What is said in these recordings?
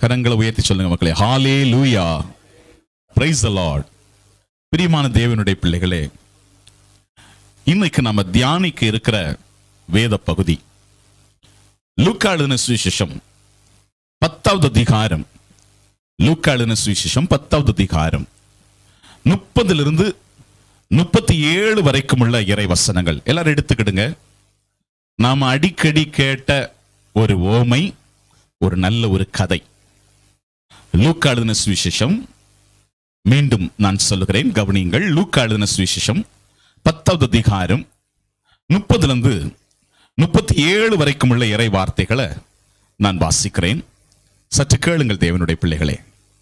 கரங்களை உயர்த்தி சொல்லுங்க மக்களே ஹாலே லூயா பிரைஸ் லார்ட் பிரியமான தேவனுடைய பிள்ளைகளே இன்னைக்கு நம்ம தியானிக்க இருக்கிற வேத பகுதி லூக்காளுன சுவிசேஷம் பத்தாவது அதிகாரம் லூக்காளுன சுவிசேஷம் பத்தாவது அதிகாரம் முப்பதிலிருந்து முப்பத்தி ஏழு வரைக்கும் உள்ள இறை வசனங்கள் எல்லாரும் எடுத்துக்கிடுங்க நாம அடிக்கடி கேட்ட ஒரு ஓமை ஒரு நல்ல ஒரு கதை லூக்கா எழுதின சுவிசேஷம் மீண்டும் நான் சொல்லுகிறேன் கவனியுங்கள் லூக்கா எழுதின சுவிசேஷம் பத்தாவது அதிகாரம் முப்பதுலேருந்து முப்பத்தி ஏழு வரைக்கும் உள்ள இறை வார்த்தைகளை நான் வாசிக்கிறேன் சற்று கேளுங்கள் தேவனுடைய பிள்ளைகளே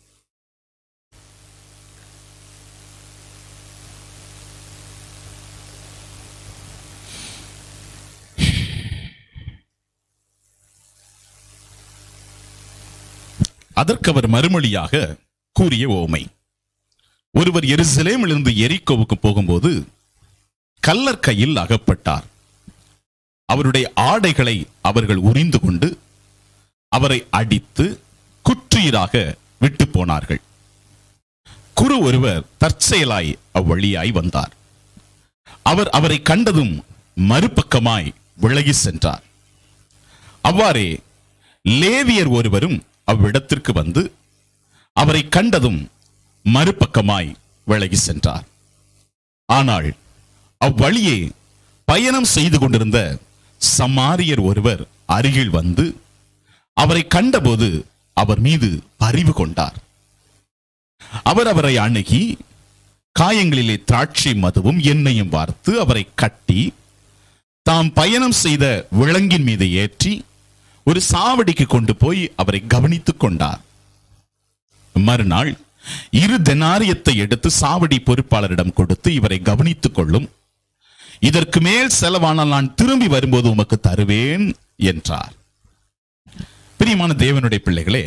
அதற்கு அவர் மறுமொழியாக கூறிய ஓமை ஒருவர் எருசலேமிலிருந்து எரிக்கோவுக்கு போகும்போது கல்லர் கையில் அகப்பட்டார் அவருடைய ஆடைகளை அவர்கள் உரிந்து கொண்டு அவரை அடித்து குற்றுயிராக விட்டு போனார்கள் குரு ஒருவர் தற்செயலாய் அவ்வழியாய் வந்தார் அவர் அவரை கண்டதும் மறுபக்கமாய் விலகி சென்றார் அவ்வாறே லேவியர் ஒருவரும் அவ்விடத்திற்கு வந்து அவரை கண்டதும் மறுபக்கமாய் விலகி சென்றார் ஆனால் அவ்வழியே பயணம் செய்து கொண்டிருந்த சமாரியர் ஒருவர் அருகில் வந்து அவரை கண்டபோது அவர் மீது பரிவு கொண்டார் அவர் அவரை அணுகி காயங்களிலே திராட்சை மதுவும் எண்ணெயும் வார்த்து அவரை கட்டி தாம் பயணம் செய்த விலங்கின் மீது ஏற்றி ஒரு சாவடிக்கு கொண்டு போய் அவரை கவனித்துக் கொண்டார் மறுநாள் இரு தெனாரியத்தை எடுத்து சாவடி பொறுப்பாளரிடம் கொடுத்து இவரை கவனித்துக் கொள்ளும் இதற்கு மேல் செலவானால் நான் திரும்பி வரும்போது உமக்கு தருவேன் என்றார் பிரியமான தேவனுடைய பிள்ளைகளே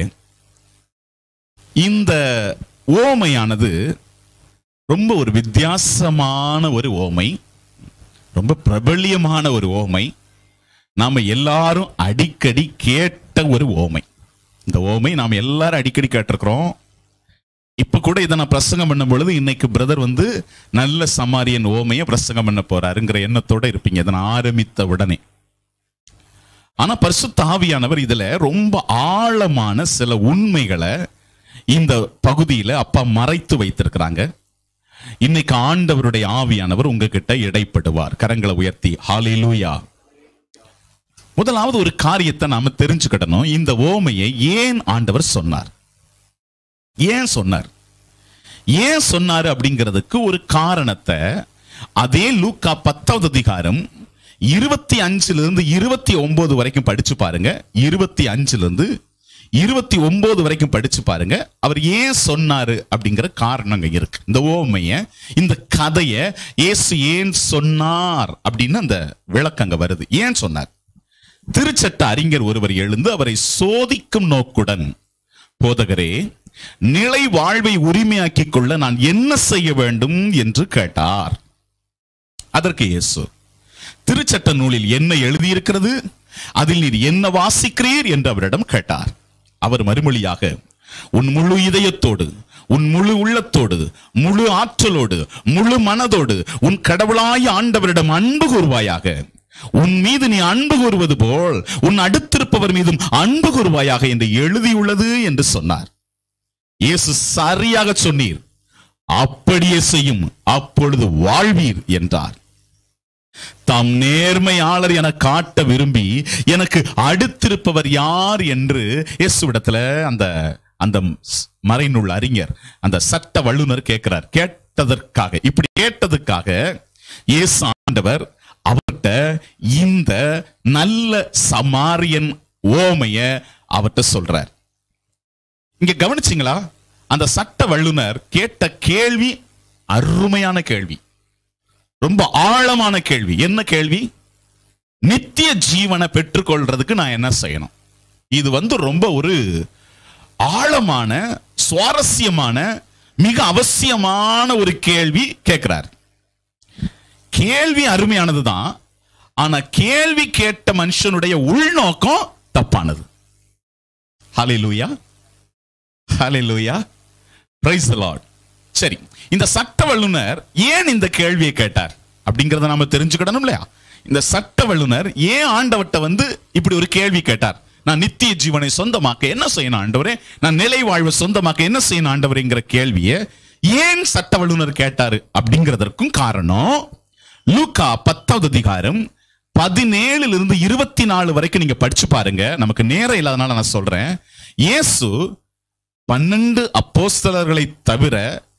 இந்த ஓமையானது ரொம்ப ஒரு வித்தியாசமான ஒரு ஓமை ரொம்ப பிரபல்யமான ஒரு ஓமை நாம எல்லாரும் அடிக்கடி கேட்ட ஒரு ஓமை இந்த ஓமை நாம் எல்லாரும் அடிக்கடி கேட்டிருக்கிறோம் இப்ப கூட இதை நான் பிரசங்கம் பண்ணும் பொழுது இன்னைக்கு பிரதர் வந்து நல்ல சமாரியன் ஓமையை பிரசங்கம் பண்ண போறாருங்கிற எண்ணத்தோட இருப்பீங்க இதை நான் ஆரம்பித்த உடனே ஆனா பரிசுத்த ஆவியானவர் இதுல ரொம்ப ஆழமான சில உண்மைகளை இந்த பகுதியில அப்பா மறைத்து வைத்திருக்கிறாங்க இன்னைக்கு ஆண்டவருடைய ஆவியானவர் உங்ககிட்ட இடைப்படுவார் கரங்களை உயர்த்தி ஹாலேலூயா முதலாவது ஒரு காரியத்தை நாம தெரிஞ்சுக்கிடணும் இந்த ஓமையை ஏன் ஆண்டவர் சொன்னார் ஏன் சொன்னார் ஏன் சொன்னாரு அப்படிங்கிறதுக்கு ஒரு காரணத்தை அதே லூக்கா பத்தாவது அதிகாரம் இருபத்தி அஞ்சுல இருந்து இருபத்தி ஒன்பது வரைக்கும் படிச்சு பாருங்க இருபத்தி அஞ்சுல இருந்து இருபத்தி ஒன்பது வரைக்கும் படிச்சு பாருங்க அவர் ஏன் சொன்னாரு அப்படிங்கிற காரணங்க இருக்கு இந்த ஓமைய இந்த கதைய இயேசு ஏன் சொன்னார் அப்படின்னு அந்த விளக்கங்க வருது ஏன் சொன்னார் திருச்சட்ட அறிஞர் ஒருவர் எழுந்து அவரை சோதிக்கும் நோக்குடன் போதகரே நிலை வாழ்வை உரிமையாக்கிக் கொள்ள நான் என்ன செய்ய வேண்டும் என்று கேட்டார் அதற்கு இயேசு திருச்சட்ட நூலில் என்ன எழுதியிருக்கிறது அதில் நீர் என்ன வாசிக்கிறீர் என்று அவரிடம் கேட்டார் அவர் மறுமொழியாக உன் முழு இதயத்தோடு உன் முழு உள்ளத்தோடு முழு ஆற்றலோடு முழு மனதோடு உன் கடவுளாய் ஆண்டவரிடம் அன்பு கூறுவாயாக உன் மீது நீ அன்பு கூறுவது போல் உன் அடுத்திருப்பவர் மீதும் அன்பு கூறுவாயாக என்று எழுதியுள்ளது என்று சொன்னார் இயேசு சரியாக சொன்னீர் அப்படியே செய்யும் அப்பொழுது வாழ்வீர் என்றார் தாம் நேர்மையாளர் என காட்ட விரும்பி எனக்கு அடுத்திருப்பவர் யார் என்று இயேசுவிடத்துல அந்த அந்த மறைநூல் அறிஞர் அந்த சட்ட வல்லுநர் கேட்கிறார் கேட்டதற்காக இப்படி கேட்டதுக்காக இயேசு ஆண்டவர் அவர்கிட்ட இந்த நல்ல சமாரியன் ஓமைய அவர்கிட்ட சொல்றார் இங்க கவனிச்சிங்களா அந்த சட்ட வல்லுனர் கேட்ட கேள்வி அருமையான கேள்வி ரொம்ப ஆழமான கேள்வி என்ன கேள்வி நித்திய ஜீவனை பெற்றுக்கொள்றதுக்கு நான் என்ன செய்யணும் இது வந்து ரொம்ப ஒரு ஆழமான சுவாரஸ்யமான மிக அவசியமான ஒரு கேள்வி கேட்கிறார் கேள்வி அருமையானதுதான் ஆனா கேள்வி கேட்ட மனுஷனுடைய உள்நோக்கம் தப்பானது ஹalleluya ஹalleluya praise the lord சரி இந்த சட்ட வல்லுனர் ஏன் இந்த கேள்வியை கேட்டார் அப்படிங்கறத நாம தெரிஞ்சுக்கிடணும் இல்லையா இந்த சட்ட வல்லுனர் ஏன் ஆண்டவர்ட்ட வந்து இப்படி ஒரு கேள்வி கேட்டார் நான் நித்திய ஜீவனை சொந்தமாக்க என்ன செய்யணும் ஆண்டவரே நான் நிலை வாழ்வை சொந்தமாக்க என்ன செய்யணும் ஆண்டவரேங்கிற கேள்வியை ஏன் சட்ட வல்லுனர் கேட்டாரு அப்படிங்கிறதற்கும் காரணம் லூக்கா பத்தாவது அதிகாரம் பதினேழுல இருந்து இருபத்தி நாலு வரைக்கும் நீங்க படிச்சு பாருங்க நமக்கு நேரம் இல்லாதனால நான் சொல்றேன் இயேசு பன்னெண்டு அப்போஸ்தலர்களை தவிர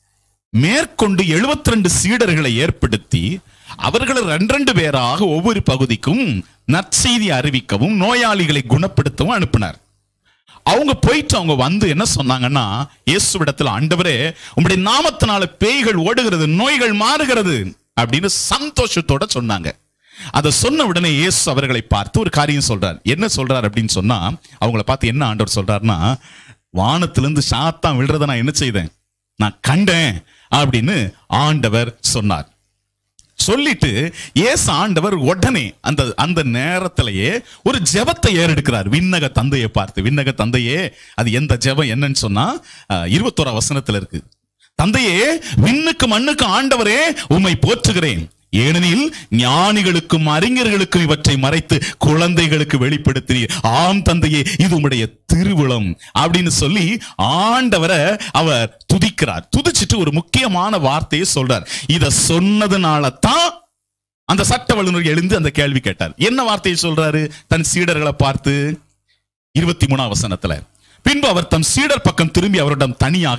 மேற்கொண்டு 72 சீடர்களை ஏற்படுத்தி அவர்களை ரெண்டு ரெண்டு பேராக ஒவ்வொரு பகுதிக்கும் நற்செய்தி அறிவிக்கவும் நோயாளிகளை குணப்படுத்தவும் அனுப்பினார் அவங்க போயிட்டு அவங்க வந்து என்ன சொன்னாங்கன்னா இயேசுவிடத்துல ஆண்டவரே உம்முடைய நாமத்தினால பேய்கள் ஓடுகிறது நோய்கள் மாறுகிறது அப்படின்னு சந்தோஷத்தோட சொன்னாங்க அதை சொன்ன உடனே இயேசு அவர்களை பார்த்து ஒரு காரியம் சொல்றார் என்ன சொல்றார் அப்படின்னு சொன்னா அவங்கள பார்த்து என்ன ஆண்டவர் சொல்றாருன்னா வானத்திலிருந்து சாத்தான் விழுறத நான் என்ன செய்தேன் நான் கண்டேன் அப்படின்னு ஆண்டவர் சொன்னார் சொல்லிட்டு இயேசு ஆண்டவர் உடனே அந்த அந்த நேரத்திலேயே ஒரு ஜெபத்தை ஏறெடுக்கிறார் விண்ணக தந்தையை பார்த்து விண்ணக தந்தையே அது எந்த ஜெபம் என்னன்னு சொன்னா அஹ், இருபத்தோரா வசனத்துல இருக்கு தந்தையே விண்ணுக்கு மண்ணுக்கு ஆண்டவரே உம்மை போற்றுகிறேன் ஏனெனில் ஞானிகளுக்கும் அறிஞர்களுக்கும் இவற்றை மறைத்து குழந்தைகளுக்கு வெளிப்படுத்தினீர் ஆம் தந்தையே இது உம்முடைய திருவுளம் அப்படின்னு சொல்லி ஆண்டவரை அவர் துதிக்கிறார் துதிச்சிட்டு ஒரு முக்கியமான வார்த்தையை சொல்றார் இத சொன்னதுனால தான் அந்த சட்ட வல்லுநர் எழுந்து அந்த கேள்வி கேட்டார் என்ன வார்த்தையை சொல்றாரு தன் சீடர்களை பார்த்து இருபத்தி மூணாம் வசனத்துல பின்பு அவர் தம் சீடர் பக்கம் திரும்பி அவரிடம் தனியாக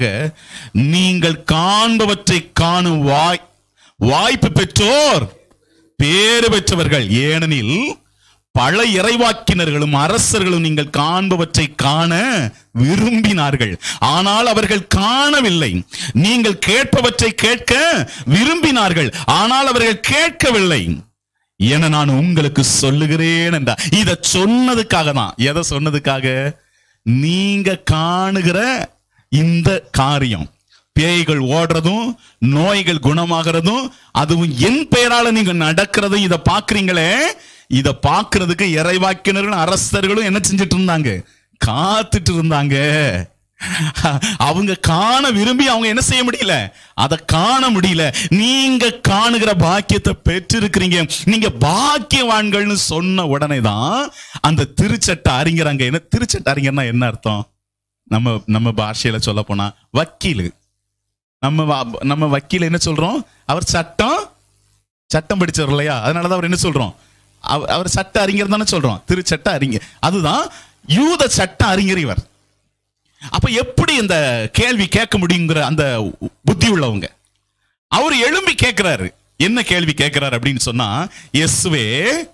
நீங்கள் காண்பவற்றை காணும் வாய் வாய்ப்பு பெற்றோர் பேறு பெற்றவர்கள் ஏனெனில் பல இறைவாக்கினர்களும் அரசர்களும் நீங்கள் காண்பவற்றை காண விரும்பினார்கள் ஆனால் அவர்கள் காணவில்லை நீங்கள் கேட்பவற்றை கேட்க விரும்பினார்கள் ஆனால் அவர்கள் கேட்கவில்லை என நான் உங்களுக்கு சொல்லுகிறேன் என்றார் இத சொன்னதுக்காக தான் எதை சொன்னதுக்காக நீங்க காணுகிற இந்த காரியம் பேய்கள் ஓடுறதும் நோய்கள் குணமாகிறதும் அதுவும் என் பெயரால நீங்க நடக்கிறதும் இத பாக்குறீங்களே இத பாக்குறதுக்கு இறைவாக்கினர்களும் அரசர்களும் என்ன செஞ்சுட்டு இருந்தாங்க காத்துட்டு இருந்தாங்க அவங்க காண விரும்பி அவங்க என்ன செய்ய முடியல அதை காண முடியல நீங்க காணுகிற பாக்கியத்தை பெற்றிருக்கிறீங்க நீங்க பாக்கியவான்கள்னு சொன்ன உடனே தான் அந்த திருச்சட்ட அறிஞர் அங்க என்ன திருச்சட்ட அறிஞர்னா என்ன அர்த்தம் நம்ம நம்ம பாஷையில சொல்ல போனா வக்கீலு நம்ம வ- நம்ம வக்கீல் என்ன சொல்றோம் அவர் சட்டம் சட்டம் படிச்சவர் இல்லையா அதனாலதான் அவர் என்ன சொல்றோம் அவ- அவர் சட்ட அறிஞர் தானே சொல்றோம் திருச்சட்ட அறிஞர் அதுதான் யூத சட்ட அறிஞர் இவர் அப்ப எப்படி இந்த கேள்வி கேட்க முடியுங்கிற அந்த புத்தி உள்ளவங்க அவர் எழும்பி கேட்கிறாரு என்ன கேள்வி கேட்கிறாரு அப்படின்னு சொன்னா இயேசுவே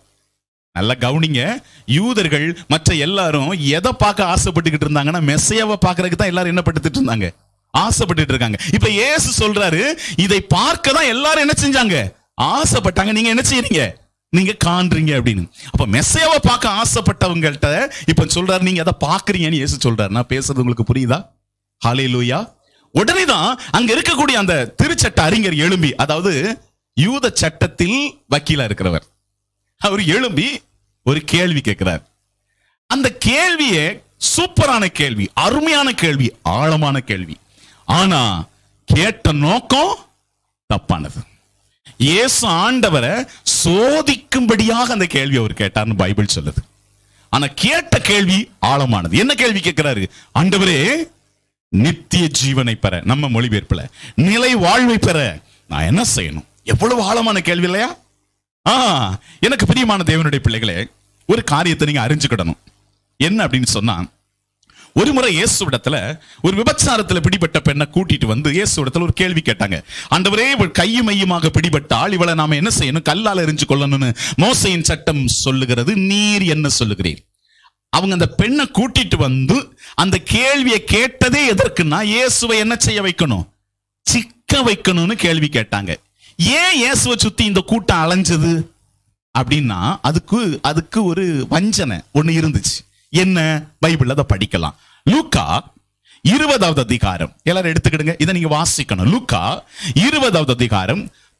நல்லா கவனிங்க யூதர்கள் மற்ற எல்லாரும் எதை பார்க்க ஆசைப்பட்டுக்கிட்டு இருந்தாங்கன்னா மெஸ்ஸையாவை பார்க்கறதுக்கு தான் எல்லாரும் என்ன பட்டுட்டு இருந்தாங்க ஆசைப்பட்டுட்டு இருக்காங்க இப்ப இயேசு சொல்றாரு இதை பார்க்க தான் எல்லாரும் என்ன செஞ்சாங்க ஆசைப்பட்டாங்க நீங்க என்ன செய்றீங்க நீங்க காண்றீங்க அப்படின்னு அப்ப மெஸ்ஸையாவை பார்க்க ஆசைப்பட்டவங்கள்ட்ட இப்ப சொல்றாரு நீங்க அதை பாக்குறீங்கன்னு இயேசு சொல்றாரு நான் பேசுறது உங்களுக்கு புரியுதா ஹாலே லூயா உடனே தான் அங்க இருக்கக்கூடிய அந்த திருச்சட்ட அறிஞர் எழும்பி அதாவது யூத சட்டத்தில் வக்கீலா இருக்கிறவர் அவர் எழும்பி ஒரு கேள்வி கேட்கிறார் அந்த கேள்வியே சூப்பரான கேள்வி அருமையான கேள்வி ஆழமான கேள்வி ஆனா கேட்ட நோக்கம் தப்பானது இயேசு ஆண்டவரை சோதிக்கும்படியாக அந்த கேள்வி அவர் கேட்டார்னு பைபிள் சொல்லுது ஆனா கேட்ட கேள்வி ஆழமானது என்ன கேள்வி கேட்கிறாரு ஆண்டவரே நித்திய ஜீவனை பெற நம்ம மொழிபெயர்ப்புல நிலை வாழ்வை பெற நான் என்ன செய்யணும் எவ்வளவு ஆழமான கேள்வி இல்லையா ஆ எனக்கு பிரியமான தேவனுடைய பிள்ளைகளே ஒரு காரியத்தை நீங்க அறிஞ்சுக்கிடணும் என்ன அப்படின்னு சொன்னா ஒரு முறை இயேசுவிடத்துல ஒரு விபச்சாரத்துல பிடிபட்ட பெண்ணை கூட்டிட்டு வந்து இயேசுவிடத்துல ஒரு கேள்வி கேட்டாங்க ஆண்டவரே இவள் கையும் மையுமாக பிடிபட்டால் இவளை நாம என்ன செய்யணும் கல்லால் எரிஞ்சு கொள்ளணும்னு மோசையின் சட்டம் சொல்லுகிறது நீர் என்ன சொல்லுகிறீர் அவங்க அந்த பெண்ணை கூட்டிட்டு வந்து அந்த கேள்வியை கேட்டதே எதற்குன்னா இயேசுவை என்ன செய்ய வைக்கணும் சிக்க வைக்கணும்னு கேள்வி கேட்டாங்க ஏன் இயேசுவை சுத்தி இந்த கூட்டம் அலைஞ்சது அப்படின்னா அதுக்கு அதுக்கு ஒரு வஞ்சனை ஒண்ணு இருந்துச்சு என்ன பைபிள் அதை படிக்கலாம் லூக்கா இருபதாவது அதிகாரம் எல்லாரும் எடுத்துக்கிடுங்க இதை நீங்க வாசிக்கணும் லூக்கா இருபதாவது அதிகாரம்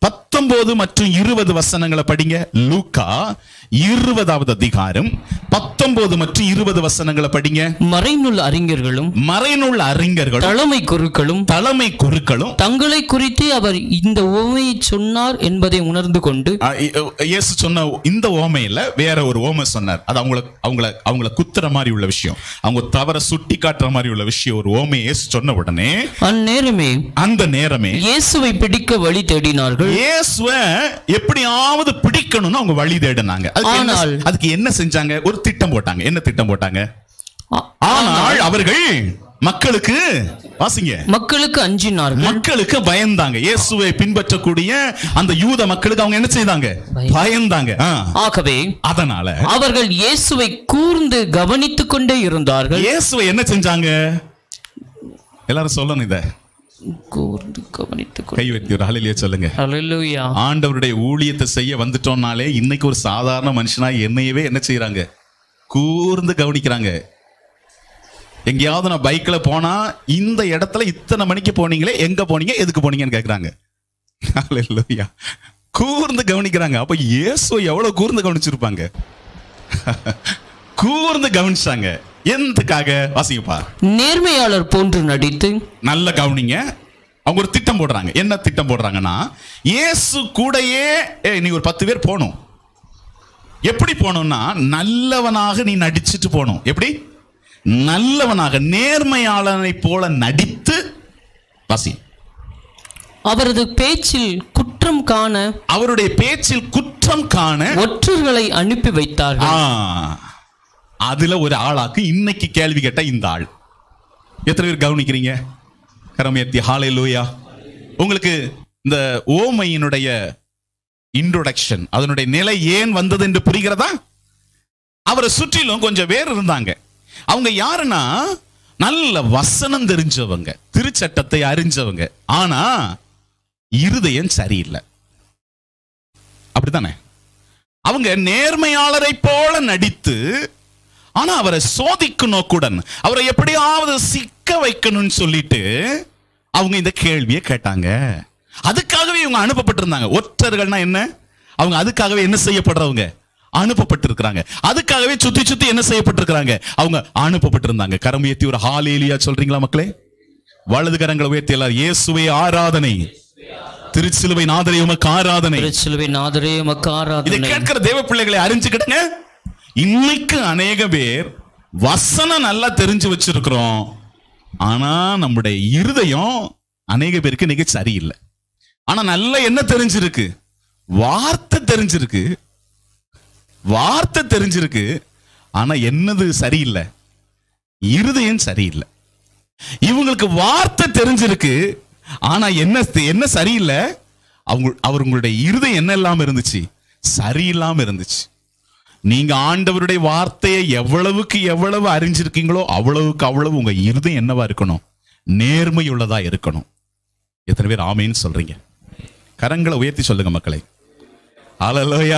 பத்தொன்பது மற்றும் இருபது வசனங்களை படிங்க லூக்கா இருபதாவது அதிகாரம் பத்தொன்பது மற்றும் இருபது வசனங்களை படிங்க மறைநூல் அறிஞர்களும் மறைநூல் அறிஞர்களும் தலைமை குருக்களும் தலைமை குருக்களும் தங்களை குறித்து அவர் இந்த உவமையை சொன்னார் என்பதை உணர்ந்து கொண்டு ஆ, இ- இயேசு சொன்ன இந்த ஓமையில வேற ஒரு ஓமை சொன்னார் அது அவங்கள அவங்கள அவங்கள குத்துற மாதிரி உள்ள விஷயம் அவங்க தவற சுட்டி காட்டுற மாதிரி உள்ள விஷயம் ஒரு ஓமை இயேசு சொன்ன உடனே அந்நேரமே அந்த நேரமே இயேசுவை பிடிக்க வழி தேடினார்கள் இயேசுவ எப்படியாவது பிடிக்கணும்னு அவங்க வழி தேடினாங்க அதுக்கு என்ன- ஆனால் அதுக்கு என்ன செஞ்சாங்க ஒரு திட்டம் போட்டாங்க என்ன திட்டம் போட்டாங்க ஆ- ஆனால் அவர்கள் மக்களுக்கு வாசிங்க மக்களுக்கு அஞ்சினார்கள் மக்களுக்கு பயந்தாங்க இயேசுவை பின்பற்றக்கூடிய அந்த யூத மக்களுக்கு அவங்க என்ன செய்தாங்க பயந்தாங்க ஆ. ஆகவே அதனால அவர்கள் இயேசுவை கூர்ந்து கவனித்துக் கொண்டே இருந்தார்கள் இயேசுவை என்ன செஞ்சாங்க எல்லாரும் சொல்லணும் இத கூர்ந்து கவனித்துக் கொண்டு கை வைத்து ஒரு ஹalleluya சொல்லுங்க அல்லேலூயா ஆண்டவருடைய ஊழியத்தை செய்ய வந்துட்டோம்னாலே இன்னைக்கு ஒரு சாதாரண மனுஷனா என்னையவே என்ன செய்யறாங்க கூர்ந்து கவனிக்கிறாங்க எங்கேயாவது நான் பைக்ல போனா இந்த இடத்துல இத்தனை மணிக்கு போனீங்களே எங்க போனீங்க எதுக்கு போனீங்கன்னு கேக்குறாங்க ஹalleluya கூர்ந்து கவனிக்கிறாங்க அப்ப இயேசு எவ்வளவு கூர்ந்து கவனிச்சிருப்பாங்க கூர்ந்து கவனிச்சாங்க எதுக்காக வாசிங்கப்பா நேர்மையாளர் போன்று நடித்து நல்ல கவனிங்க அவங்க ஒரு திட்டம் போடுறாங்க என்ன திட்டம் போடுறாங்கன்னா இயேசு கூடயே ஏய் நீ ஒரு பத்து பேர் போகணும் எப்படி போகணும்னா நல்லவனாக நீ நடிச்சிட்டு போகணும் எப்படி நல்லவனாக நேர்மையாளனை போல நடித்து வாசி அவரது பேச்சில் குற்றம் காண அவருடைய பேச்சில் குற்றம் காண ஒற்றர்களை அனுப்பி வைத்தார்கள் ஆ, அதுல ஒரு ஆளாக்கு இன்னைக்கு கேள்வி கேட்ட இந்த ஆள் எத்தனை பேர் கவனிக்கிறீங்க கரமேத்தி ஹாலே லூயா உங்களுக்கு இந்த ஓமையினுடைய இன்ட்ரோடக்ஷன் அதனுடைய நிலை ஏன் வந்தது என்று புரிகிறதா அவரை சுற்றிலும் கொஞ்சம் பேர் இருந்தாங்க அவங்க யாருன்னா நல்ல வசனம் தெரிஞ்சவங்க திருச்சட்டத்தை அறிஞ்சவங்க ஆனா இருதயம் சரியில்லை அப்படித்தானே அவங்க நேர்மையாளரை போல நடித்து ஆனா அவரை சோதிக்கும் நோக்குடன் அவரை எப்படியாவது சிக்க வைக்கணும்னு சொல்லிட்டு அவங்க இந்த கேள்வியை கேட்டாங்க அதுக்காகவே இவங்க அனுப்பப்பட்டிருந்தாங்க ஒற்றர்கள்னா என்ன அவங்க அதுக்காகவே என்ன செய்யப்படுறவங்க அனுப்பப்பட்டிருக்கிறாங்க அதுக்காகவே சுத்தி சுத்தி என்ன செய்யப்பட்டிருக்கிறாங்க அவங்க அனுப்பப்பட்டிருந்தாங்க கரம் உயர்த்தி ஒரு ஹாலேலியா சொல்றீங்களா மக்களே வலது கரங்களை உயர்த்தி எல்லாரும் இயேசுவை ஆராதனை திருச்சிலுவை நாதரை உமக்கு ஆராதனை திருச்சிலுவை நாதரே இதை மக்காராதனை கேட்கிற தேவ பிள்ளைகளை அறிஞ்சுக்கிடுங்க இன்னைக்கு அநேக பேர் வசனம் நல்லா தெரிஞ்சு வச்சிருக்கிறோம் ஆனா நம்முடைய இருதயம் அநேக பேருக்கு இன்னைக்கு சரியில்லை ஆனா நல்லா என்ன தெரிஞ்சிருக்கு வார்த்தை தெரிஞ்சிருக்கு வார்த்தை தெரிஞ்சிருக்கு ஆனா என்னது சரியில்லை இருதயம் சரியில்லை இவங்களுக்கு வார்த்தை தெரிஞ்சிருக்கு ஆனா என்ன என்ன சரியில்லை அவங்க அவங்களுடைய இருதயம் என்ன இல்லாம இருந்துச்சு சரியில்லாம இருந்துச்சு நீங்க ஆண்டவருடைய வார்த்தையை எவ்வளவுக்கு எவ்வளவு அறிஞ்சிருக்கீங்களோ அவ்வளவுக்கு அவ்வளவு உங்க இருதயம் என்னவா இருக்கணும் நேர்மையுள்ளதா இருக்கணும் எத்தனை பேர் ஆமேன்னு சொல்றீங்க கரங்களை உயர்த்தி சொல்லுங்க மக்களை அலலோயா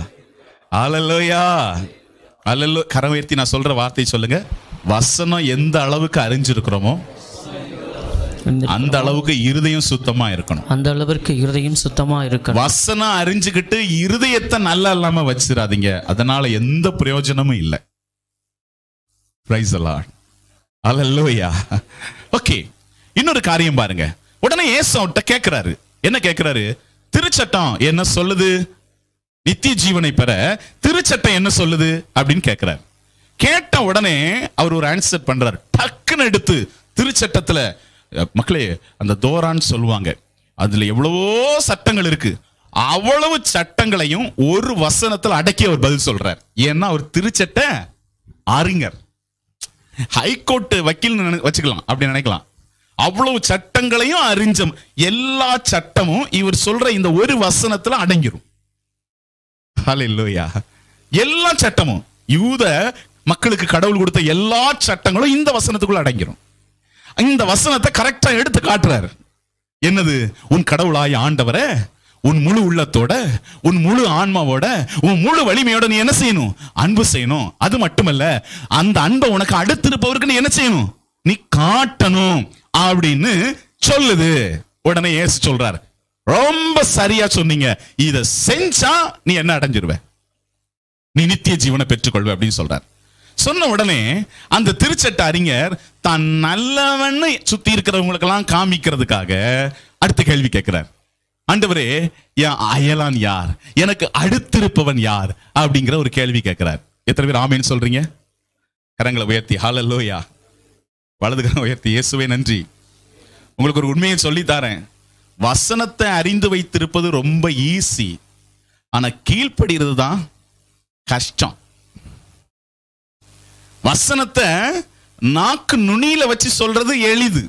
அலலோயா அலலோ கரம் உயர்த்தி நான் சொல்ற வார்த்தையை சொல்லுங்க வசனம் எந்த அளவுக்கு அறிஞ்சிருக்கிறோமோ இந்த- அந்த அளவுக்கு இருதயம் சுத்தமா இருக்கணும் அந்த அளவிற்கு இருதயம் சுத்தமா இருக்கணும் வசனம் அறிஞ்சுக்கிட்டு இருதயத்தை நல்லா இல்லாம வச்சிடாதீங்க அதனால எந்த பிரயோஜனமும் இல்லை பிரைஸ் அல்லையா ஓகே இன்னொரு காரியம் பாருங்க உடனே ஏசு அவர்கிட்ட கேட்கிறாரு என்ன கேட்கிறாரு திருச்சட்டம் என்ன சொல்லுது நித்திய ஜீவனை பெற திருச்சட்டம் என்ன சொல்லுது அப்படின்னு கேட்கிறார் கேட்ட உடனே அவர் ஒரு ஆன்சர் பண்றாரு டக்குன்னு எடுத்து திருச்சட்டத்துல அஹ், மக்களே அந்த தோரான்னு சொல்லுவாங்க அதுல எவ்வளவோ சட்டங்கள் இருக்கு அவ்வளவு சட்டங்களையும் ஒரு வசனத்துல அடக்கி அவர் பதில் சொல்றார் ஏன்னா அவர் திருச்சட்ட அறிஞர் ஹைகோர்ட் வக்கீல் நினை- வச்சுக்கலாம் அப்படி நினைக்கலாம் அவ்வளவு சட்டங்களையும் அறிஞ்ச எல்லா சட்டமும் இவர் சொல்ற இந்த ஒரு வசனத்துல அடங்கிரும் ஹalleluya எல்லா சட்டமும் யூத மக்களுக்கு கடவுள் கொடுத்த எல்லா சட்டங்களும் இந்த வசனத்துக்குள்ள அடங்கிரும் இந்த வசனத்தை கரெக்டா எடுத்து காட்டுறாரு என்னது உன் கடவுளாய் ஆண்டவரே உன் முழு உள்ளத்தோட உன் முழு ஆன்மாவோட உன் முழு வலிமையோட நீ என்ன செய்யணும் அன்பு செய்யணும் அது மட்டுமல்ல அந்த அன்பை உனக்கு அடுத்திருப்பவருக்கு நீ என்ன செய்யணும் நீ காட்டணும் அப்படின்னு சொல்லுது உடனே ஏசு சொல்றார் ரொம்ப சரியா சொன்னீங்க இத செஞ்சா நீ என்ன அடைஞ்சிருவ நீ நித்திய ஜீவனை பெற்றுக்கொள்வ அப்படின்னு சொல்றார் சொன்ன உடனே அந்த திருச்சட்ட அறிஞர் தான் நல்லவன்னு சுத்தி இருக்கிறவங்களுக்கெல்லாம் காமிக்கிறதுக்காக அடுத்த கேள்வி கேட்கிறார் ஆண்டவரே என் அயலான் யார் எனக்கு அடுத்திருப்பவன் யார் அப்படிங்கிற ஒரு கேள்வி கேட்கிறார் எத்தனை பேர் ஆமேன்னு சொல்றீங்க கரங்களை உயர்த்தி ஹalleluya வலது கரம் உயர்த்தி இயேசுவே நன்றி உங்களுக்கு ஒரு உண்மையை சொல்லி தரேன் வசனத்தை அறிந்து வைத்திருப்பது ரொம்ப ஈஸி ஆனா கீழ்ப்படுகிறது தான் கஷ்டம் வசனத்தை நாக்கு நுனியில வச்சு சொல்றது எளிது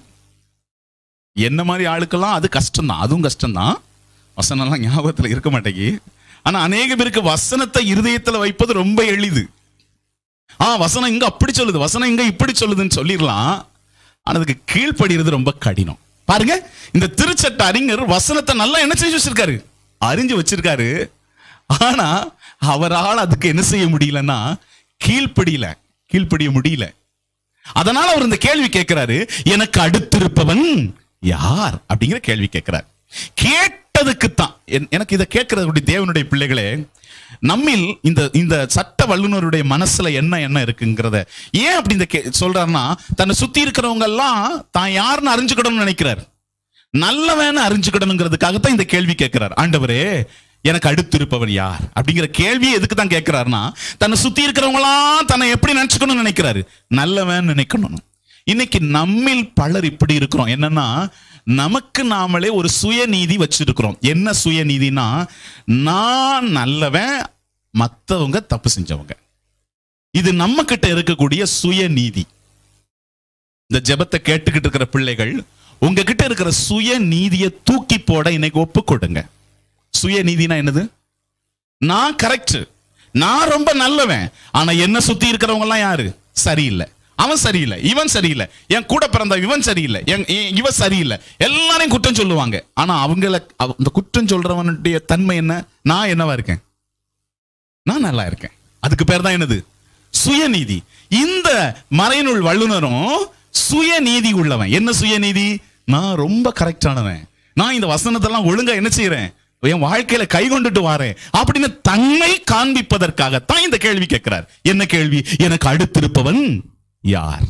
என்ன மாதிரி ஆளுக்கெல்லாம் அது கஷ்டம்தான் அதுவும் கஷ்டம்தான் வசனம்லாம் ஞாபகத்துல இருக்க மாட்டேங்கி ஆனா அநேக பேருக்கு வசனத்தை இருதயத்துல வைப்பது ரொம்ப எளிது ஆ வசனம் இங்க அப்படி சொல்லுது வசனம் இங்க இப்படி சொல்லுதுன்னு சொல்லிடலாம் ஆனா அதுக்கு கீழ்ப்படுகிறது ரொம்ப கடினம் பாருங்க இந்த திருச்சட்ட அறிஞர் வசனத்தை நல்லா என்ன செஞ்சு வச்சிருக்காரு அறிஞ்சு வச்சிருக்காரு ஆனா அவரால் அதுக்கு என்ன செய்ய முடியலன்னா கீழ்ப்படியல கீழ்ப்படிய முடியல அதனால அவர் இந்த கேள்வி கேட்கிறாரு எனக்கு அடுத்திருப்பவன் யார் அப்படிங்கிற கேள்வி கேட்கிறார் கேட்டதுக்கு தான் எனக்கு இதை கேட்கறது தேவனுடைய பிள்ளைகளே நம்மில் இந்த இந்த சட்ட வல்லுநருடைய மனசுல என்ன என்ன இருக்குங்கிறத ஏன் அப்படி இந்த கே- சொல்றாருன்னா தன்னை சுத்தி இருக்கிறவங்க எல்லாம் தான் யாருன்னு அறிஞ்சுக்கணும்னு நினைக்கிறார் நல்லவன்னு அறிஞ்சுக்கணுங்கிறதுக்காகத்தான் இந்த கேள்வி கேட்கிறார் ஆண்டவரே எனக்கு அடுத்திருப்பவன் யார் அப்படிங்கிற கேள்வி எதுக்கு தான் கேட்கிறாருன்னா தன்னை சுத்தி இருக்கிறவங்களாம் தன்னை எப்படி நினைச்சுக்கணும்னு நினைக்கிறாரு நல்லவன் நினைக்கணும் இன்னைக்கு நம்மில் பலர் இப்படி இருக்கிறோம் என்னன்னா நமக்கு நாமளே ஒரு சுயநீதி வச்சிருக்கிறோம் என்ன சுயநீதினா நான் நல்லவன் மத்தவங்க தப்பு செஞ்சவங்க இது நம்ம கிட்ட இருக்கக்கூடிய சுயநீதி இந்த ஜெபத்தை கேட்டுக்கிட்டு இருக்கிற பிள்ளைகள் உங்ககிட்ட இருக்கிற சுயநீதியை தூக்கி போட இன்னைக்கு ஒப்பு கொடுங்க சுயநீதினா என்னது நான் கரெக்ட் நான் ரொம்ப நல்லவன் ஆனா என்ன சுத்தி இருக்கிறவங்க எல்லாம் யாரு சரியில்லை அவன் சரியில்லை இவன் சரியில்லை என் கூட பிறந்த இவன் சரியில்லை என் இ- இவ சரியில்லை எல்லாரையும் குற்றம் சொல்லுவாங்க ஆனா அவங்கள அவ- இந்த குற்றம் சொல்றவனுடைய தன்மை என்ன நான் என்னவா இருக்கேன் நான் நல்லா இருக்கேன் அதுக்கு பேர் தான் என்னது சுயநீதி இந்த மறைநூல் வல்லுனரும் சுயநீதி உள்ளவன் என்ன சுயநீதி நான் ரொம்ப கரெக்டானவன் நான் இந்த வசனத்தெல்லாம் ஒழுங்கா என்ன செய்யறேன் என் வாழ்க்கையில கை கொண்டுட்டு வாரேன் அப்படின்னு தன்னை காண்பிப்பதற்காகத்தான் இந்த கேள்வி கேட்கிறார் என்ன கேள்வி எனக்கு அடுத்திருப்பவன் யார்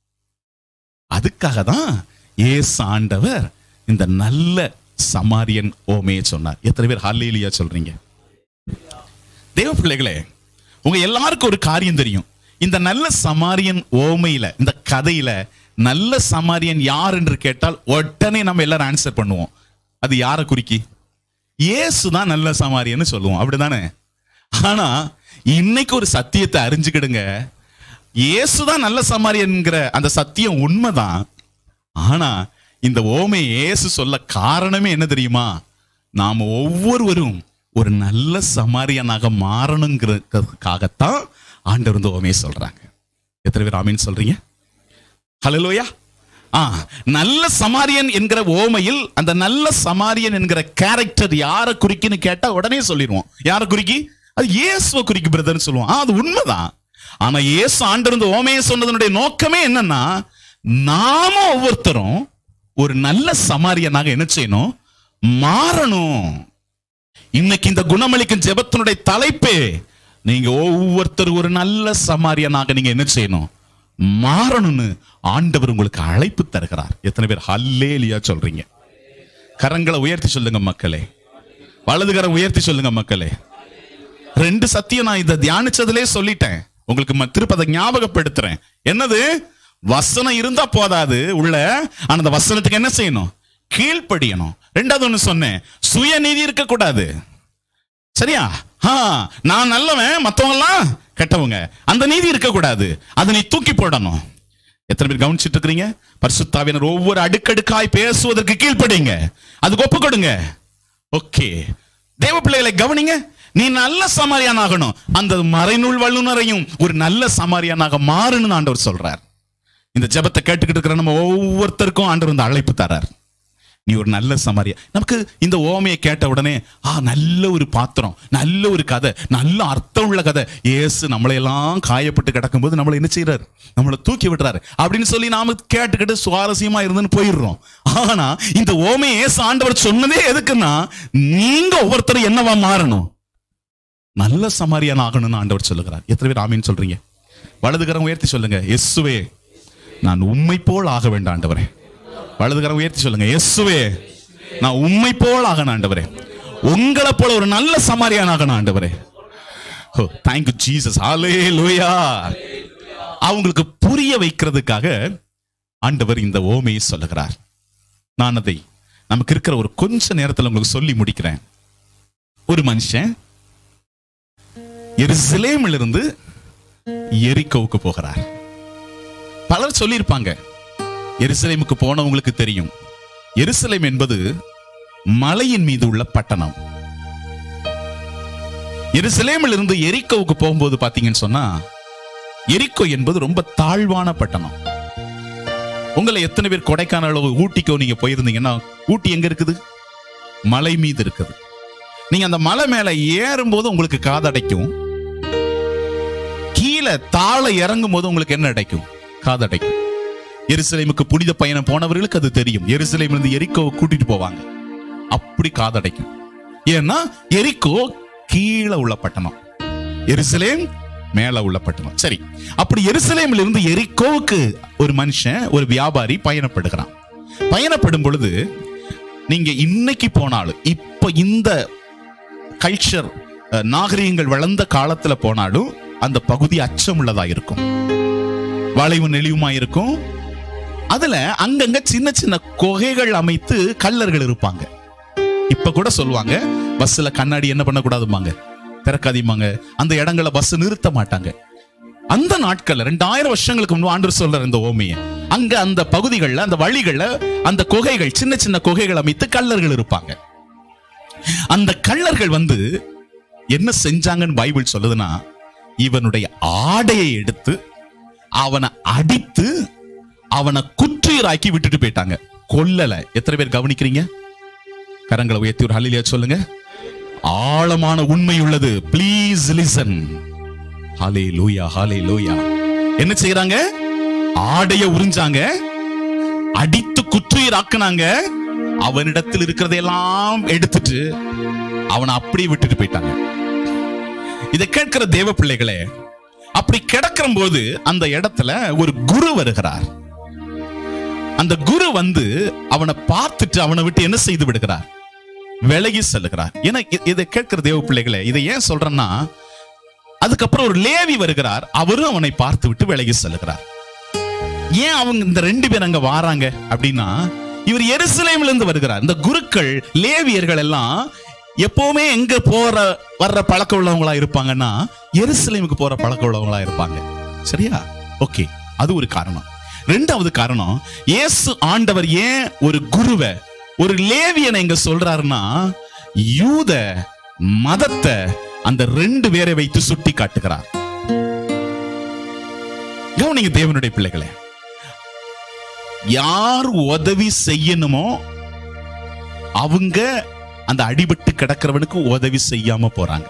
அதுக்காக தான் ஏசு ஆண்டவர் இந்த நல்ல சமாரியன் ஓமையை சொன்னார் எத்தனை பேர் ஹல்லேலியா சொல்றீங்க தேவ பிள்ளைகளே உங்க எல்லாருக்கும் ஒரு காரியம் தெரியும் இந்த நல்ல சமாரியன் ஓமையில இந்த கதையில நல்ல சமாரியன் யார் என்று கேட்டால் உடனே நம்ம எல்லாரும் ஆன்சர் பண்ணுவோம் அது யாரை குறிக்கி இயேசு தான் நல்ல சமாரியன்னு சொல்லுவோம் அப்படிதானே ஆனா இன்னைக்கு ஒரு சத்தியத்தை அறிஞ்சுக்கிடுங்க இயேசு தான் நல்ல சமாரியன்ங்கிற அந்த சத்தியம் உண்மைதான் ஆனா இந்த ஓமை இயேசு சொல்ல காரணமே என்ன தெரியுமா நாம ஒவ்வொருவரும் ஒரு நல்ல சமாரியனாக மாறணுங்கிறதுக்காகத்தான் ஆண்டவர் இந்த ஓமையை சொல்றாங்க எத்தனை பேர் ஆமீன் சொல்றீங்க ஹலோயா ஆ நல்ல சமாரியன் என்கிற ஓமையில் அந்த நல்ல சமாரியன் என்கிற கேரக்டர் யாரை குறிக்குன்னு கேட்டா உடனே சொல்லிடுவோம் யாரை குறிக்கி அது இயேசுவை குறிக்கு பிரதர்னு சொல்லுவோம் ஆ, அது உண்மைதான் ஆனா இயேசு ஆண்டவர் இந்த ஓமையை சொன்னதனுடைய நோக்கமே என்னன்னா நாம ஒவ்வொருத்தரும் ஒரு நல்ல சமாரியனாக என்ன செய்யணும் மாறணும் இன்னைக்கு இந்த குணமளிக்கும் ஜெபத்தினுடைய தலைப்பே நீங்க ஒவ்வொருத்தர் ஒரு நல்ல சமாரியனாக நீங்க என்ன செய்யணும் மாறணும்னு ஆண்டவர் உங்களுக்கு அழைப்பு தருகிறார் எத்தனை பேர் ஹல்லேலியா சொல்றீங்க கரங்களை உயர்த்தி சொல்லுங்க மக்களே வலது கரம் உயர்த்தி சொல்லுங்க மக்களே ரெண்டு சத்தியம் நான் இதை தியானிச்சதுலே சொல்லிட்டேன் உங்களுக்கு ம- திருப்ப அதை ஞாபகப்படுத்துறேன் என்னது வசனம் இருந்தா போதாது உள்ள ஆனா அந்த வசனத்துக்கு என்ன செய்யணும் கீழ்ப்படியணும் ரெண்டாவது ஒண்ணு சொன்னேன் சுயநீதி இருக்க கூடாது சரியா ஆ நான் நல்லவன் மத்தவங்க எல்லாம் கெட்டவங்க அந்த நீதி இருக்க கூடாது அதை நீ தூக்கி போடணும் எத்தனை பேர் கவனிச்சிட்டு இருக்கிறீங்க பரிசுத்தாவினர் ஒவ்வொரு அடுக்கடுக்காய் பேசுவதற்கு கீழ்ப்படிங்க அதுக்கு ஒப்பு கொடுங்க ஓகே தேவ பிள்ளைகளை கவனிங்க நீ நல்ல சமாரியான் ஆகணும் அந்த மறைநூல் வல்லுனரையும் ஒரு நல்ல சமாரியானாக மாறுன்னு ஆண்டவர் சொல்றார் இந்த ஜெபத்தை கேட்டுக்கிட்டு இருக்கிற நம்ம ஒவ்வொருத்தருக்கும் ஆண்டவர் இந்த அழைப்பு தரார் நீ ஒரு நல்ல சமாரியா நமக்கு இந்த ஓமையை கேட்ட உடனே ஆ நல்ல ஒரு பாத்திரம் நல்ல ஒரு கதை நல்ல அர்த்தம் உள்ள கதை இயேசு நம்மளையெல்லாம் காயப்பட்டு கிடக்கும்போது நம்மளை என்ன செய்யறாரு நம்மளை தூக்கி விடுறாரு அப்படின்னு சொல்லி நாம கேட்டுக்கிட்டு சுவாரஸ்யமா இருந்துன்னு போயிடுறோம் ஆனா இந்த ஓமையை இயேசு ஆண்டவர் சொன்னதே எதுக்குன்னா நீங்க ஒவ்வொருத்தரும் என்னவா மாறணும் நல்ல சமாரியான் ஆகணும்னு ஆண்டவர் சொல்லுகிறார் எத்தனை பேர் ஆமீன் சொல்றீங்க வலதுகரம் உயர்த்தி சொல்லுங்க இயேசுவே நான் உண்மை போல் ஆக வேண்டாம் ஆண்டவரே வலதுகரம் உயர்த்தி சொல்லுங்க இயேசுவே நான் உண்மை போல் ஆகணும் ஆண்டவரே உங்களை போல ஒரு நல்ல சமாரியான் ஆகணும் ஆண்டவரே ஓ தேங்க்யூ ஜீசஸ் ஹாலே லூயா அவங்களுக்கு புரிய வைக்கிறதுக்காக ஆண்டவர் இந்த ஓமையை சொல்லுகிறார் நான் அதை நமக்கு இருக்கிற ஒரு கொஞ்ச நேரத்தில் உங்களுக்கு சொல்லி முடிக்கிறேன் ஒரு மனுஷன் எருசலேமில் இருந்து எரிக்கோவுக்கு போகிறார் பலர் சொல்லியிருப்பாங்க எருசலேமுக்கு போனவங்களுக்கு தெரியும் எருசலேம் என்பது மலையின் மீது உள்ள பட்டணம் எருசலேமில் இருந்து எரிக்கோவுக்கு போகும்போது பாத்தீங்கன்னு சொன்னா எரிக்கோ என்பது ரொம்ப தாழ்வான பட்டணம் உங்களை எத்தனை பேர் கொடைக்கானல் ஊட்டிக்கோ நீங்க போயிருந்தீங்கன்னா ஊட்டி எங்க இருக்குது மலை மீது இருக்குது நீங்க அந்த மலை மேல ஏறும்போது உங்களுக்கு காதடைக்கும் கீழே தாழ இறங்கும் போது உங்களுக்கு என்ன அடைக்கும் காதடைக்கும் எருசலேமுக்கு புனித பயணம் போனவர்களுக்கு அது தெரியும் எருசலேம் இருந்து எரிக்கோவை கூட்டிட்டு போவாங்க அப்படி காதடைக்கும் ஏன்னா எரிக்கோ கீழே உள்ள பட்டணம் எருசலேம் மேல உள்ள பட்டணம் சரி அப்படி எருசலேமில் இருந்து எரிக்கோவுக்கு ஒரு மனுஷன் ஒரு வியாபாரி பயணப்படுகிறான் பயணப்படும் பொழுது நீங்க இன்னைக்கு போனாலும் இப்ப இந்த கல்ச்சர் அஹ், நாகரிகங்கள் வளர்ந்த காலத்துல போனாலும் அந்த பகுதி அச்சமுள்ளதா இருக்கும் வளைவு நெளிவுமா இருக்கும் அதுல அங்கங்க சின்ன சின்ன குகைகள் அமைத்து கல்லர்கள் இருப்பாங்க இப்ப கூட சொல்லுவாங்க பஸ்ல கண்ணாடி என்ன பண்ணக்கூடாதுமாங்க திறக்காதீமாங்க அந்த இடங்களை பஸ் நிறுத்த மாட்டாங்க அந்த நாட்கள்ல ரெண்டாயிரம் வருஷங்களுக்கு முன்பு ஆண்டு சொல்ற இந்த ஓமைய அங்க அந்த பகுதிகளில் அந்த வழிகள்ல அந்த குகைகள் சின்ன சின்ன குகைகள் அமைத்து கல்லர்கள் இருப்பாங்க அந்த கள்ளர்கள் வந்து என்ன செஞ்சாங்கன்னு பைபிள் சொல்லுதுன்னா இவனுடைய ஆடையை எடுத்து அவனை அடித்து அவனை குற்றுயிராக்கி விட்டுட்டு போயிட்டாங்க கொல்லல எத்தனை பேர் கவனிக்கிறீங்க கரங்களை உயர்த்தி ஒரு ஹல்லேலூயா சொல்லுங்க ஆழமான உண்மை உள்ளது ப்ளீஸ் லிசன் ஹாலே லூயா ஹாலே லூயா என்ன செய்யறாங்க ஆடைய உறிஞ்சாங்க அடித்து குற்றுயிராக்குனாங்க அவனிடத்தில் இருக்கிறதையெல்லாம் எடுத்துட்டு அவனை அப்படியே விட்டுட்டு போயிட்டாங்க இதை கேட்கிற தேவ பிள்ளைகளே அப்படி கிடக்கிற போது அந்த இடத்துல ஒரு குரு வருகிறார் அந்த குரு வந்து அவனை பார்த்துட்டு அவனை விட்டு என்ன செய்து விடுகிறார் விலகி செல்லுகிறார் ஏன்னா இ- இதை கேட்கிற தேவ பிள்ளைகளே இதை ஏன் சொல்றேன்னா அதுக்கப்புறம் ஒரு லேவி வருகிறார் அவரும் அவனை பார்த்து விட்டு விலகி செல்லுகிறார் ஏன் அவங்க இந்த ரெண்டு பேர் அங்க வாராங்க அப்படின்னா இவர் எருசலேம்ல இருந்து வருகிறார் இந்த குருக்கள் லேவியர்கள் எல்லாம் எப்பவுமே எங்க போற வர்ற பழக்கம் உள்ளவங்களா இருப்பாங்கன்னா எருசலேமுக்கு போற பழக்கம் உள்ளவங்களா இருப்பாங்க சரியா ஓகே அது ஒரு காரணம் ரெண்டாவது காரணம் இயேசு ஆண்டவர் ஏன் ஒரு குருவை ஒரு லேவியனை இங்க சொல்றாருன்னா யூத மதத்தை அந்த ரெண்டு பேரை வைத்து சுட்டி காட்டுகிறார் கவனிங்க தேவனுடைய பிள்ளைகளே யார் உதவி செய்யணுமோ அவங்க அந்த அடிபட்டு கிடக்கிறவனுக்கு உதவி செய்யாம போறாங்க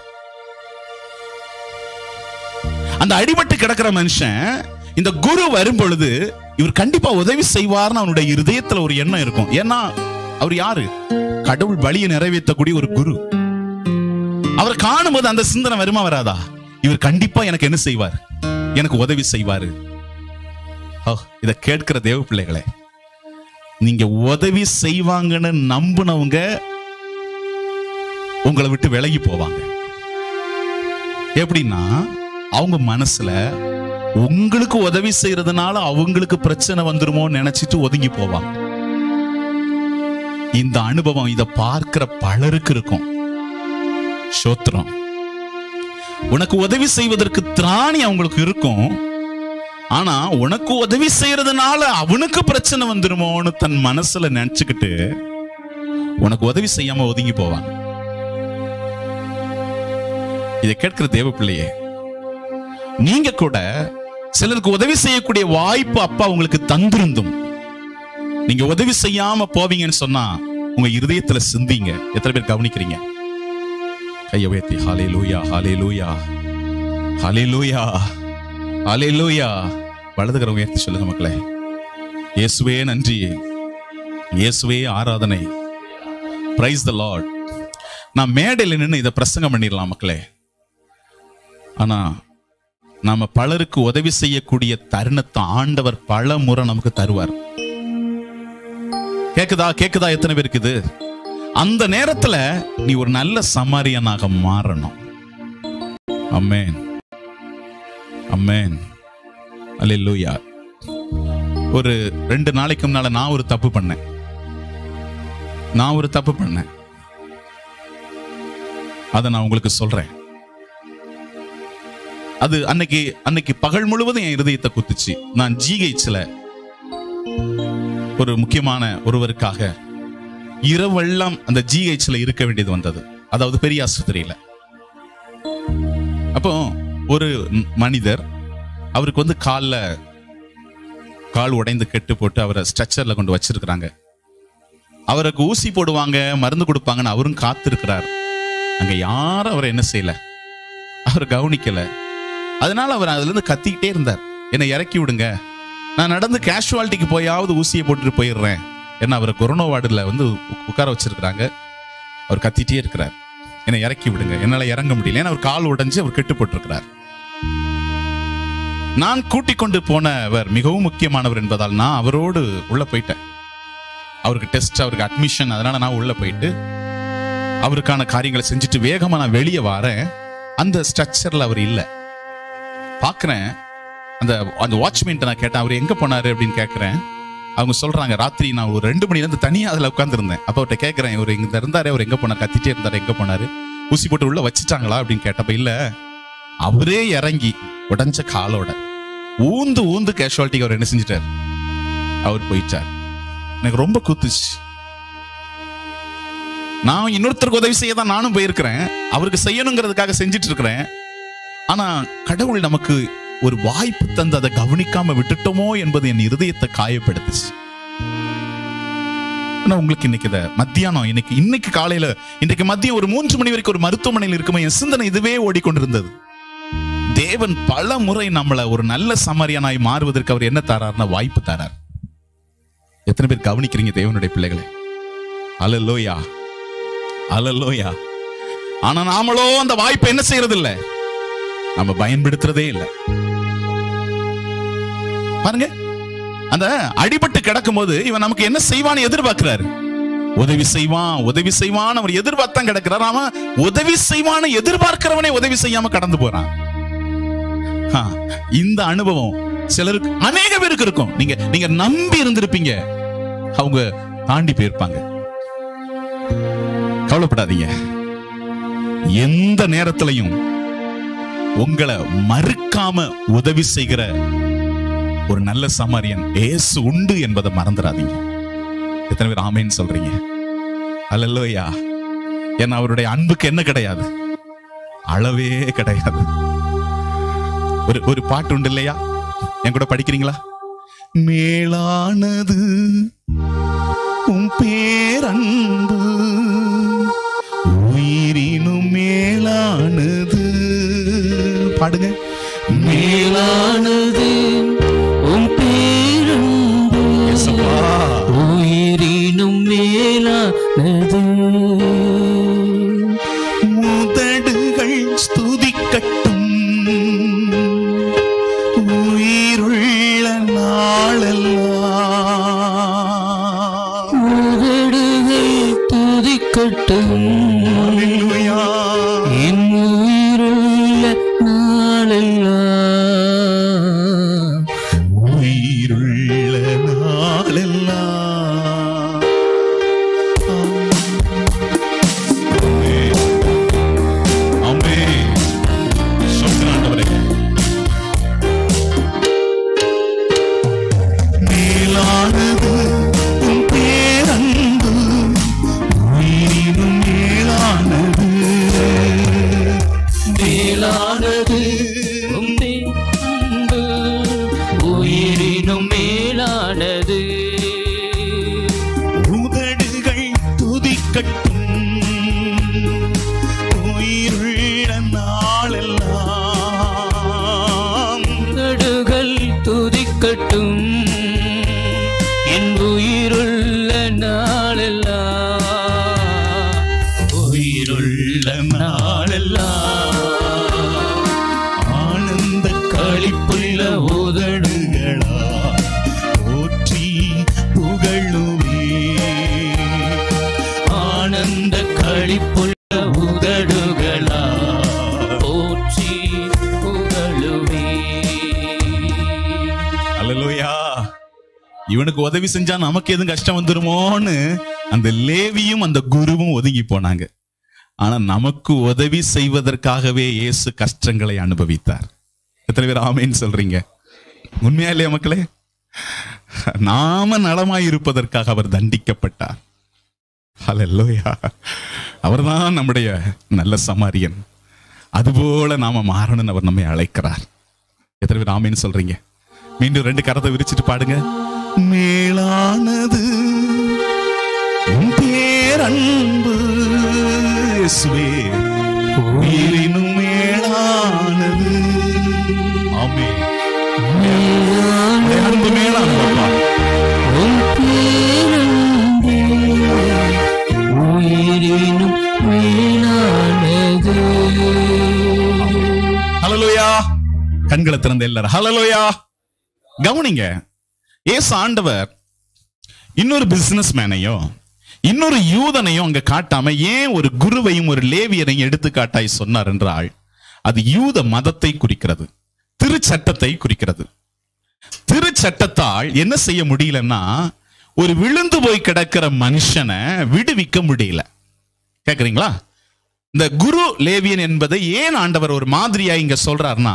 அந்த அடிபட்டு கிடக்கிற மனுஷன் இந்த குரு வரும் பொழுது இவர் கண்டிப்பா உதவி செய்வார்னு அவனுடைய இருதயத்துல ஒரு எண்ணம் இருக்கும் ஏன்னா அவர் யாரு கடவுள் வழியை நிறைவேற்றக்கூடிய ஒரு குரு அவரை காணும்போது அந்த சிந்தனை வருமா வராதா இவர் கண்டிப்பா எனக்கு என்ன செய்வார் எனக்கு உதவி செய்வாரு ஓ, இத கேட்கிற தேவ பிள்ளைகளே நீங்க உதவி செய்வாங்கன்னு நம்புனவங்க உங்களை விட்டு விலகி போவாங்க எப்படின்னா அவங்க மனசுல உங்களுக்கு உதவி செய்யறதுனால அவங்களுக்கு பிரச்சனை வந்துருமோன்னு நினைச்சிட்டு ஒதுங்கி போவாங்க இந்த அனுபவம் இத பார்க்கிற பலருக்கு இருக்கும் சோத்திரம் உனக்கு உதவி செய்வதற்கு திராணி அவங்களுக்கு இருக்கும் ஆனா உனக்கு உதவி செய்யறதுனால அவனுக்கு பிரச்சனை வந்துருமோன்னு தன் மனசுல நினைச்சுக்கிட்டு உனக்கு உதவி செய்யாம ஒதுங்கி போவான் இதை கேட்கிற தேவ பிள்ளையே நீங்க கூட சிலருக்கு உதவி செய்யக்கூடிய வாய்ப்பு அப்பா உங்களுக்கு தந்திருந்தும் நீங்க உதவி செய்யாம போவீங்கன்னு சொன்னா உங்க இருதயத்துல சிந்திங்க எத்தனை பேர் கவனிக்கிறீங்க கையை உயர்த்தி ஹாலே லூயா ஹாலே லூயா ஹாலே லூயா ஹாலே லூயா வலதுகரம் உயர்த்தி சொல்லுங்க மக்களே இயேசுவே நன்றி இயேசுவே ஆராதனை பிரைஸ் த லார்ட் நான் மேடையில் நின்று இதை பிரசங்கம் பண்ணிடலாம் மக்களே ஆனா நாம பலருக்கு உதவி செய்யக்கூடிய தருணத்தை ஆண்டவர் பல முறை நமக்கு தருவார் கேக்குதா கேக்குதா எத்தனை பேருக்கு இது அந்த நேரத்துல நீ ஒரு நல்ல சமாரியனாக மாறணும் அம்மேன் அம்மேன் அல்லேலூயா ஒரு ரெண்டு நாளைக்கு முன்னால நான் ஒரு தப்பு பண்ணேன் நான் ஒரு தப்பு பண்ணேன் அதை நான் உங்களுக்கு சொல்றேன் அது அன்னைக்கு அன்னைக்கு பகல் முழுவதும் என் இருதயத்தை குத்துச்சு நான் ஜிஹெச்ல ஒரு முக்கியமான ஒருவருக்காக இரவெல்லாம் அந்த ஜிஹெச்ல இருக்க வேண்டியது வந்தது அதாவது பெரிய ஆஸ்பத்திரியில அப்போ ஒரு மனிதர் அவருக்கு வந்து கால்ல கால் உடைந்து கெட்டு போட்டு அவரை ஸ்ட்ரெச்சர்ல கொண்டு வச்சிருக்கிறாங்க அவருக்கு ஊசி போடுவாங்க மருந்து கொடுப்பாங்கன்னு அவரும் காத்திருக்கிறார் அங்க யாரும் அவரை என்ன செய்யல அவர் கவனிக்கல அதனால அவர் அதுல இருந்து கத்திக்கிட்டே இருந்தார் என்னை இறக்கி விடுங்க நான் நடந்து கேஷுவாலிட்டிக்கு போயாவது ஊசியை போட்டுட்டு போயிடுறேன் ஏன்னா அவரை கொரோனா வார்டுல வந்து உ- உட்கார வச்சிருக்கிறாங்க அவர் கத்திட்டே இருக்கிறார் என்னை இறக்கி விடுங்க என்னால இறங்க முடியல ஏன்னா அவர் கால் உடைஞ்சு அவர் கெட்டு போட்டிருக்கிறார் நான் கூட்டிக் கொண்டு போனவர் மிகவும் முக்கியமானவர் என்பதால் நான் அவரோடு உள்ள போயிட்டேன் அவருக்கு டெஸ்ட் அவருக்கு அட்மிஷன் அதனால நான் உள்ள போயிட்டு அவருக்கான காரியங்களை செஞ்சுட்டு வேகமா நான் வெளியே வரேன் அந்த ஸ்ட்ரக்சர்ல அவர் இல்ல பாக்குறேன் அந்த அந்த வாட்ச்மேன் நான் கேட்டேன் அவர் எங்க போனாரு அப்படின்னு கேட்கிறேன் அவங்க சொல்றாங்க ராத்திரி நான் ஒரு ரெண்டு மணில இருந்து தனியா அதுல உட்கார்ந்திருந்தேன் அப்ப அவர்கிட்ட கேட்கிறேன் இவர் இங்க இருந்தாரு அவர் எங்க போனார் கத்திட்டே இருந்தாரு எங்க போனாரு ஊசி போட்டு உள்ள வச்சுட்டாங்களா அப்படின்னு கேட்டப்ப இல்ல அவரே இறங்கி உடைஞ்ச காலோட ஊந்து ஊந்து கேஷுவாலிட்டிக்கு அவர் என்ன செஞ்சிட்டார் அவர் போயிட்டார் எனக்கு ரொம்ப குத்துச்சு நான் இன்னொருத்தருக்கு உதவி செய்ய தான் நானும் போயிருக்கிறேன் அவருக்கு செய்யணுங்கிறதுக்காக செஞ்சுட்டு இருக்கிறேன் ஆனா கடவுள் நமக்கு ஒரு வாய்ப்பு தந்து அதை கவனிக்காம விட்டுட்டோமோ என்பது என் இருதயத்தை காயப்படுத்துச்சு ஆனா உங்களுக்கு இன்னைக்கு இத மத்தியானம் இன்னைக்கு இன்னைக்கு காலையில இன்னைக்கு மதியம் ஒரு மூன்று மணி வரைக்கும் ஒரு மருத்துவமனையில் இருக்கும்போது என் சிந்தனை இதுவே ஓடிக்கொண்டிருந்தது தேவன் பல முறை நம்மள ஒரு நல்ல சமரியானாய் மாறுவதற்கு அவர் என்ன தரார்னா வாய்ப்பு தரார் எத்தனை பேர் கவனிக்கிறீங்க தேவனுடைய பிள்ளைகளை அலலோயா அலலோயா ஆனா நாமளோ அந்த வாய்ப்பை என்ன செய்யறது இல்ல நம்ம பயன்படுத்துறதே இல்ல பாருங்க அந்த அடிபட்டு கிடக்கும் போது இவன் நமக்கு என்ன செய்வான்னு எதிர்பார்க்கிறாரு உதவி செய்வான் உதவி செய்வான் அவர் எதிர்பார்த்தான் கிடக்கிறார் அவன் உதவி செய்வான்னு எதிர்பார்க்கிறவனே உதவி செய்யாம கடந்து போறான் ஆ, இந்த அனுபவம் சிலருக்கு அநேக பேருக்கு இருக்கும் நீங்க நீங்க நம்பி இருந்திருப்பீங்க அவங்க தாண்டி போயிருப்பாங்க கவலைப்படாதீங்க எந்த நேரத்திலையும் உங்களை மறுக்காம உதவி செய்கிற ஒரு நல்ல சமாரியன் ஏசு உண்டு என்பதை மறந்துடாதீங்க எத்தனை பேர் ஆமேன்னு சொல்றீங்க அல்லையா ஏன்னா அவருடைய அன்புக்கு என்ன கிடையாது அளவே கிடையாது ஒரு ஒரு பாட்டு உண்டு இல்லையா என் கூட படிக்கிறீங்களா மேலானது உன் பேரன்பு உயிரினும் மேலானது பாடுங்க மேலானது உம் பேரன்பு இயேசுப்பா. உயிரினும் மேலானது உதடுகள் ஸ்துதிக்கட்டும் உயிருள்ள நாளெல்லாம் உதடுகள் துதிக்கட்டும் அல்லேலூயா. என் உயிருள்ள நாளெல்லாம் உயிருள்ள நாளெல்லாம் ஆமென். சொல்லுங்க ஆண்டவரே. மேலானது உன் பேரன்பு உயிரினும் மேலானது என் உயிருள்ள நாளெல்லாம் உயிருள்ள நாளெல்லாம் ஆனந்த களிப்புள்ள உதடுகளா போற்றி புகழுவே ஆனந்த களிப்புள்ள உதடுகளா போற்றி புகழுவே அல்லேலூயா இவனுக்கு உதவி செஞ்சா நமக்கு எதுவும் கஷ்டம் வந்துருமோன்னு அந்த லேவியும் அந்த குருவும் ஒதுங்கி போனாங்க ஆனா நமக்கு உதவி செய்வதற்காகவே இயேசு கஷ்டங்களை அனுபவித்தார் எத்தனை பேர் ஆமேன்னு சொல்றீங்க உண்மையா இல்லையா மக்களே நாம நலமாய் இருப்பதற்காக அவர் தண்டிக்கப்பட்டார் ஹalleluya அவர்தான் நம்முடைய நல்ல சமாரியன் அதுபோல நாம மாறணும்னு அவர் நம்மை அழைக்கிறார் எத்தனை பேர் ஆமேன்னு சொல்றீங்க மீண்டும் ரெண்டு கரத்தை விரிச்சிட்டு பாடுங்க மேலானது உன் பேரன்பு இயேசுவே உயிரினும் மேலானது ஆமே உடைய அன்பு மேலானதப்பா உன் பேரன்பே உயிரினும் மேலானது ஹalleluya கண்களை திறந்த எல்லாரும் ஹalleluya கவனிங்க ஏசு ஆண்டவர் இன்னொரு பிசினஸ் மேனையோ இன்னொரு யூதனையும் அங்க காட்டாம ஏன் ஒரு குருவையும் ஒரு லேவியரையும் எடுத்துக்காட்டாய் சொன்னார் என்றால் அது யூத மதத்தை குறிக்கிறது திருச்சட்டத்தை குறிக்கிறது திருச்சட்டத்தால் என்ன செய்ய முடியலன்னா ஒரு விழுந்து போய் கிடக்கிற மனுஷனை விடுவிக்க முடியல கேக்குறீங்களா இந்த குரு லேவியன் என்பதை ஏன் ஆண்டவர் ஒரு மாதிரியா இங்க சொல்றாருன்னா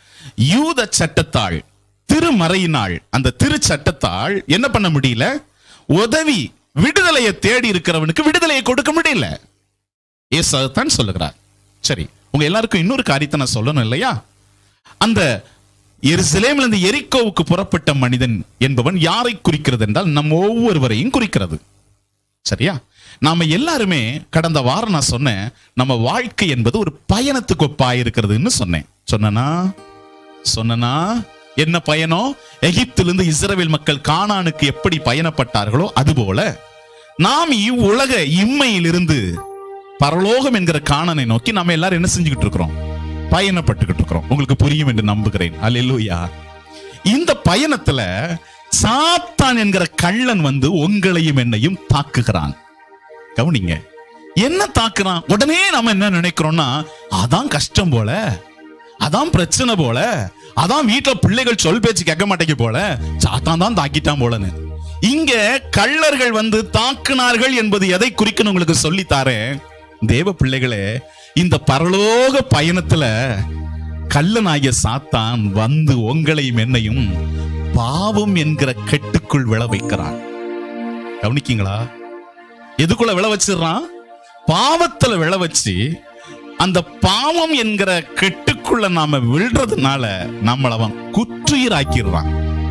யூத சட்டத்தாள் திருமறையினாள் அந்த திருச்சட்டத்தால் என்ன பண்ண முடியல உதவி விடுதலையை தேடி இருக்கிறவனுக்கு விடுதலையை கொடுக்க முடியல ஏசு அதைத்தான் சொல்லுகிறார் சரி உங்க எல்லாருக்கும் இன்னொரு காரியத்தை நான் சொல்லணும் இல்லையா அந்த எருசலேமில் இருந்து எரிக்கோவுக்கு புறப்பட்ட மனிதன் என்பவன் யாரை குறிக்கிறது என்றால் நம்ம ஒவ்வொருவரையும் குறிக்கிறது சரியா நாம எல்லாருமே கடந்த வாரம் நான் சொன்னேன் நம்ம வாழ்க்கை என்பது ஒரு பயணத்துக்கு ஒப்பா இருக்கிறதுன்னு சொன்னேன் சொன்னனா சொன்னனா என்ன பயணம் எகிப்திலிருந்து இஸ்ரவேல் மக்கள் கானானுக்கு எப்படி பயணப்பட்டார்களோ அதுபோல நாம் இவ்வுலக இம்மையிலிருந்து பரலோகம் என்கிற காணனை நோக்கி நாம எல்லாரும் என்ன செஞ்சுக்கிட்டு இருக்கிறோம் பயணப்பட்டுக்கிட்டு இருக்கிறோம் உங்களுக்கு புரியும் என்று நம்புகிறேன் அல்லேலூயா இந்த பயணத்துல சாத்தான் என்கிற கள்ளன் வந்து உங்களையும் என்னையும் தாக்குகிறான் கவனிங்க என்ன தாக்குறான் உடனே நம்ம என்ன நினைக்கிறோம்னா அதான் கஷ்டம் போல அதான் பிரச்சனை போல அதான் வீட்டுல பிள்ளைகள் சொல் பேச்சு கேட்க மாட்டேங்க போல சாத்தான் தான் தாக்கிட்டான் போலன்னு இங்க கள்ளர்கள் வந்து தாக்குனார்கள் என்பது எதை குறிக்கணும் உங்களுக்கு சொல்லித்தாரேன் தேவ பிள்ளைகளே இந்த பரலோக பயணத்துல கள்ளனாகிய சாத்தான் வந்து உங்களையும் என்னையும் பாவம் என்கிற கெட்டுக்குள் விழ வைக்கிறான் கவனிக்கீங்களா எதுக்குள்ள விழ வச்சிடுறான் பாவத்துல விழ வச்சு அந்த பாவம் என்கிற கெட்டுக்குள்ள நாம விழுறதுனால நம்மள அவன் குற்றுயிராக்கிடுறான்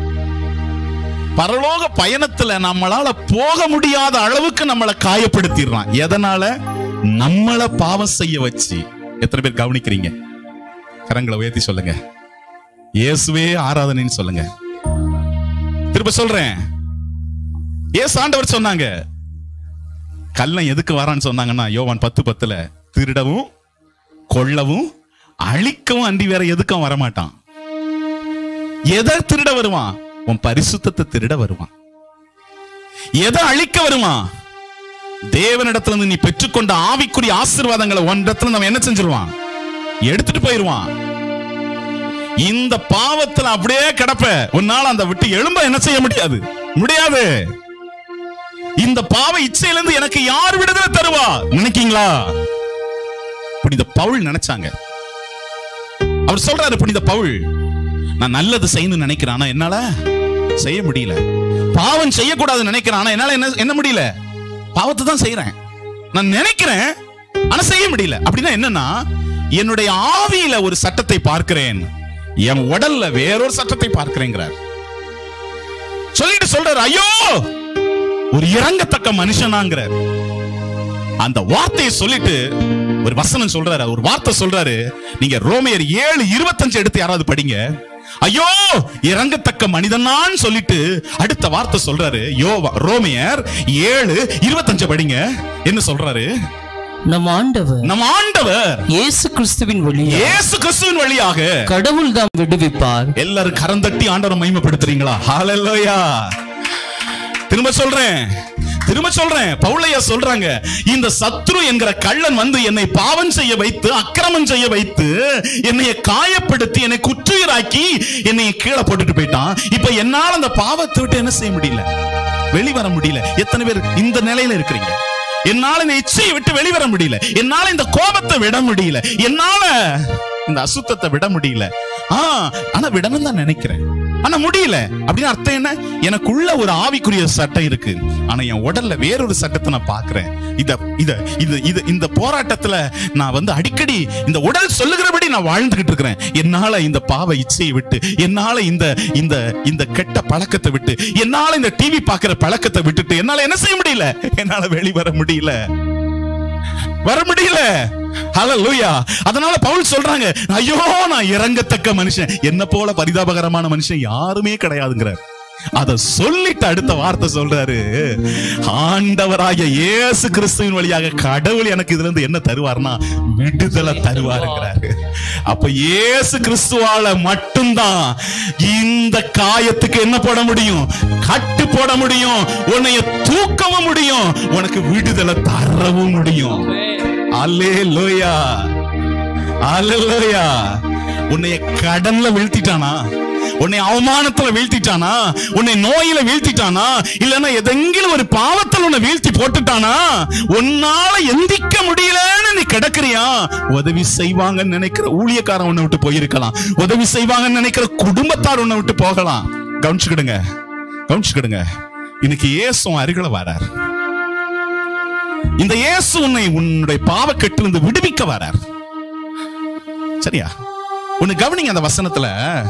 பரலோக பயணத்துல நம்மளால போக முடியாத அளவுக்கு நம்மளை காயப்படுத்திடுறான் எதனால நம்மள பாவம் செய்ய வச்சு எத்தனை பேர் கவனிக்கிறீங்க கரங்களை உயர்த்தி சொல்லுங்க இயேசுவே ஆராதனைன்னு சொல்லுங்க திரும்ப சொல்றேன் ஏசு ஆண்டவர் சொன்னாங்க கள்ளன் எதுக்கு வரான்னு சொன்னாங்கன்னா யோவான் பத்து பத்துல திருடவும் கொள்ளவும் அழிக்கவும் அண்டி வேற எதுக்கும் வரமாட்டான் எதை திருட வருவான் உன் பரிசுத்தத்தை திருட வருவான் எதை அழிக்க வருவான் தேவனிடத்துல இருந்து நீ பெற்றுக்கொண்ட ஆவிக்குரிய ஆசீர்வாதங்களை ஒன்றத்துல நம்ம என்ன செஞ்சிருவான் எடுத்துட்டு போயிருவான் இந்த பாவத்துல அப்படியே கிடப்ப உன்னால அந்த விட்டு எழும்ப என்ன செய்ய முடியாது முடியாது இந்த பாவ இச்சையிலிருந்து எனக்கு யார் விடுதலை தருவா நினைக்கீங்களா புனித பவுல் நினைச்சாங்க அவர் சொல்றாரு புனித பவுல் நான் நல்லது செய்யணும்னு நினைக்கிறேன் ஆனா என்னால செய்ய முடியல பாவம் செய்யக்கூடாதுன்னு நினைக்கிறேன் ஆனா என்னால என்ன என்ன முடியல பாவத்தை தான் செய்யறேன் நான் நினைக்கிறேன் ஆனா செய்ய முடியல அப்படின்னா என்னன்னா என்னுடைய ஆவியில ஒரு சட்டத்தை பார்க்கிறேன் என் உடல்ல வேறொரு சட்டத்தை பார்க்கிறேங்கிறார் சொல்லிட்டு சொல்றாரு ஐயோ ஒரு இறங்கத்தக்க மனுஷனாங்கிறார் அந்த வார்த்தையை சொல்லிட்டு ஒரு வசனம் சொல்றாரு ஒரு வார்த்தை சொல்றாரு நீங்க ரோமையர் ஏழு இருபத்தஞ்சு எடுத்து யாராவது படிங்க ஐயோ இறங்கத்தக்க மனிதனான்னு சொல்லிட்டு அடுத்த வார்த்தை சொல்றாரு யோவா ரோமியர் ஏழு இருபத்தஞ்சு படிங்க என்ன சொல்றாரு நம் ஆண்டவர் நம் ஆண்டவர் இயேசு கிறிஸ்துவின் வழியா இயேசு கிறிஸ்துவின் வழியாக கடவுள் தாம் விடுவிப்பார் எல்லாரும் கரந்தட்டி ஆண்டவரை மகிமைப்படுத்துறீங்களா ஹalleluya திரும்ப சொல்றேன் திரும்ப சொல்றேன் பவுலையா சொல்றாங்க இந்த சத்ரு என்கிற கள்ளன் வந்து என்னை பாவம் செய்ய வைத்து அக்கிரமம் செய்ய வைத்து என்னைய காயப்படுத்தி என்னை குற்றுயிராக்கி என்னை கீழே போட்டுட்டு போயிட்டான் இப்ப என்னால அந்த பாவத்தை விட்டு என்ன செய்ய முடியல வெளிவர முடியல எத்தனை பேர் இந்த நிலையில இருக்கிறீங்க என்னால இந்த இச்சையை விட்டு வெளிவர முடியல என்னால இந்த கோபத்தை விட முடியல என்னால இந்த அசுத்தத்தை விட முடியல ஆ ஆனா விடணும் தான் நினைக்கிறேன் ஆனா முடியல அப்படின்னு அர்த்தம் என்ன எனக்குள்ள ஒரு ஆவிக்குரிய சட்டம் இருக்கு ஆனா என் உடல்ல வேறொரு சட்டத்தை நான் பாக்குறேன் இத இத இது இது இந்த போராட்டத்துல நான் வந்து அடிக்கடி இந்த உடல் சொல்லுகிறபடி நான் வாழ்ந்துகிட்டு இருக்கிறேன் என்னால இந்த பாவ இச்சையை விட்டு என்னால இந்த இந்த இந்த கெட்ட பழக்கத்தை விட்டு என்னால இந்த டிவி பாக்குற பழக்கத்தை விட்டுட்டு என்னால என்ன செய்ய முடியல என்னால வெளிவர முடியல வர முடியல ஹalleluya அதனால பவுல் சொல்றாங்க ஐயோ நான் இறங்கத்தக்க மனுஷன் என்ன போல பரிதாபகரமான மனுஷன் யாருமே கிடையாதுங்கிறார் அத சொல்லிட்டு அடுத்த வார்த்தை சொல்றாரு ஆண்டவராகிய இயேசு கிறிஸ்துவின் வழியாக கடவுள் எனக்கு இதுல இருந்து என்ன தருவார்னா விடுதலை தருவாருங்கிறாரு அப்ப இயேசு கிறிஸ்துவால மட்டும்தான் இந்த காயத்துக்கு என்ன போட முடியும் கட்டு போட முடியும் உன்னைய தூக்கவும் முடியும் உனக்கு விடுதலை தரவும் முடியும் அல்லேலூயா அல்லேலூயா உன்னைய கடன்ல வீழ்த்திட்டானா உன்னை அவமானத்துல வீழ்த்திட்டானா உன்னை நோயில வீழ்த்திட்டானா இல்லன்னா எதெங்கிலும் ஒரு பாவத்தில் உன்னை வீழ்த்தி போட்டுட்டானா உன்னால எந்திக்க முடியலன்னு நீ கிடக்குறியா உதவி செய்வாங்கன்னு நினைக்கிற ஊழியக்காரன் உன்னை விட்டு போயிருக்கலாம் உதவி செய்வாங்கன்னு நினைக்கிற குடும்பத்தார் உன்னை விட்டு போகலாம் கவனிச்சுக்கிடுங்க கவனிச்சுக்கிடுங்க இன்னைக்கு இயேசும் அருகில வரார் இந்த இயேசு உன்னை உன்னுடைய பாவக்கட்டிலிருந்து விடுவிக்க வரார் சரியா உன்னை கவனிங்க அந்த வசனத்துல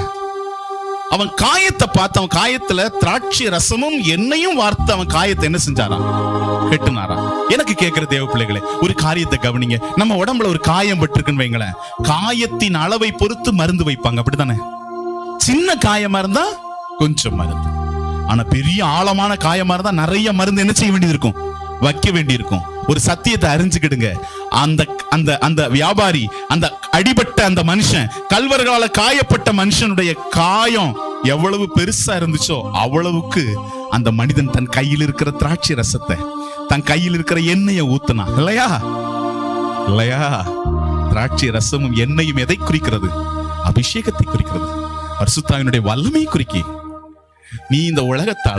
அவன் காயத்தை பார்த்து அவன் காயத்துல திராட்சை ரசமும் எண்ணெயும் வார்த்து அவன் காயத்தை என்ன செஞ்சாராம் கெட்டுனாராம் எனக்கு கேட்கிற தேவ பிள்ளைகளே ஒரு காரியத்தை கவனிங்க நம்ம உடம்புல ஒரு காயம் பட்டிருக்குன்னு வைங்களேன் காயத்தின் அளவை பொறுத்து மருந்து வைப்பாங்க அப்படித்தானே சின்ன காயமா இருந்தா கொஞ்சம் மருந்து ஆனா பெரிய ஆழமான காயமா இருந்தா நிறைய மருந்து என்ன செய்ய வேண்டியது இருக்கும் வைக்க வேண்டியிருக்கும் ஒரு சத்தியத்தை அறிஞ்சுக்கிடுங்க அந்த அந்த அந்த வியாபாரி அந்த அடிபட்ட அந்த மனுஷன் கல்வர்களால காயப்பட்ட மனுஷனுடைய காயம் எவ்வளவு பெருசா இருந்துச்சோ அவ்வளவுக்கு அந்த மனிதன் தன் கையில் இருக்கிற திராட்சை ரசத்தை தன் கையில் இருக்கிற எண்ணெயை ஊத்துனான் இல்லையா இல்லையா திராட்சை ரசமும் எண்ணெயும் எதை குறிக்கிறது அபிஷேகத்தை குறிக்கிறது பரிசுத்தாவினுடைய வல்லமையை குறிக்கி நீ இந்த உலகத்தால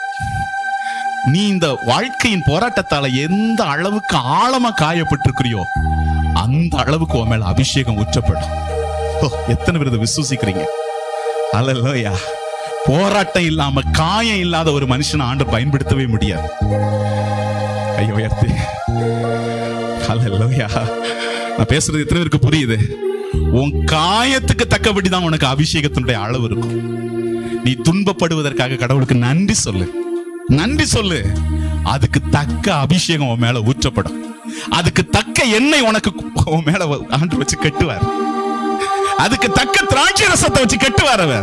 நீ இந்த வாழ்க்கையின் போராட்டத்தால எந்த அளவுக்கு ஆழமா காயப்பட்டிருக்கிறியோ அந்த அளவுக்கு உன் மேல அபிஷேகம் ஊற்றப்படும் ஓ, எத்தனை பேர் இதை விசுவசிக்கிறீங்க அல்லையா போராட்டம் இல்லாம காயம் இல்லாத ஒரு மனுஷனை ஆண்டு பயன்படுத்தவே முடியாது கையை உயர்த்தி அல்லையா நான் பேசுறது எத்தனை பேருக்கு புரியுது உன் காயத்துக்கு தக்கபடி தான் உனக்கு அபிஷேகத்தினுடைய அளவு இருக்கும் நீ துன்பப்படுவதற்காக கடவுளுக்கு நன்றி சொல்லு நன்றி சொல்லு அதுக்கு தக்க அபிஷேகம் உன் மேல ஊற்றப்படும் அதுக்கு தக்க எண்ணெய் உனக்கு உன் மேல ஆண்டு வச்சு கட்டுவார் அதுக்கு தக்க திராட்சை ரசத்தை வச்சு கட்டுவார் அவர்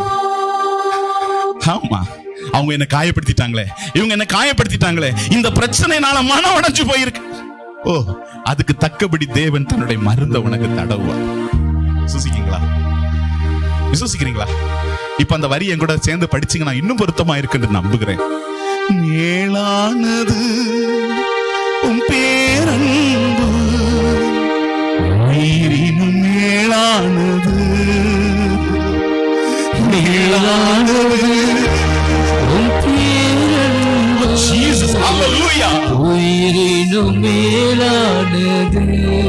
ஆமா அவங்க என்ன காயப்படுத்திட்டாங்களே இவங்க என்ன காயப்படுத்திட்டாங்களே இந்த பிரச்சனைனால மனம் உடைஞ்சு போயிருக்கு ஓ அதுக்கு தக்கபடி தேவன் தன்னுடைய மருந்த உனக்கு தடவுவார் விசுவசிக்கீங்களா விசுவசிக்கிறீங்களா இப்ப அந்த வரி என் கூட சேர்ந்து படிச்சீங்க நான் இன்னும் பொருத்தமா இருக்குன்னு நம்புகிறேன் மேலானது உன் பேரன்பு உயிரினும் மேலானது மேலானது உம் பேரன்பு Jesus, hallelujah. உயிரினும் மேலானது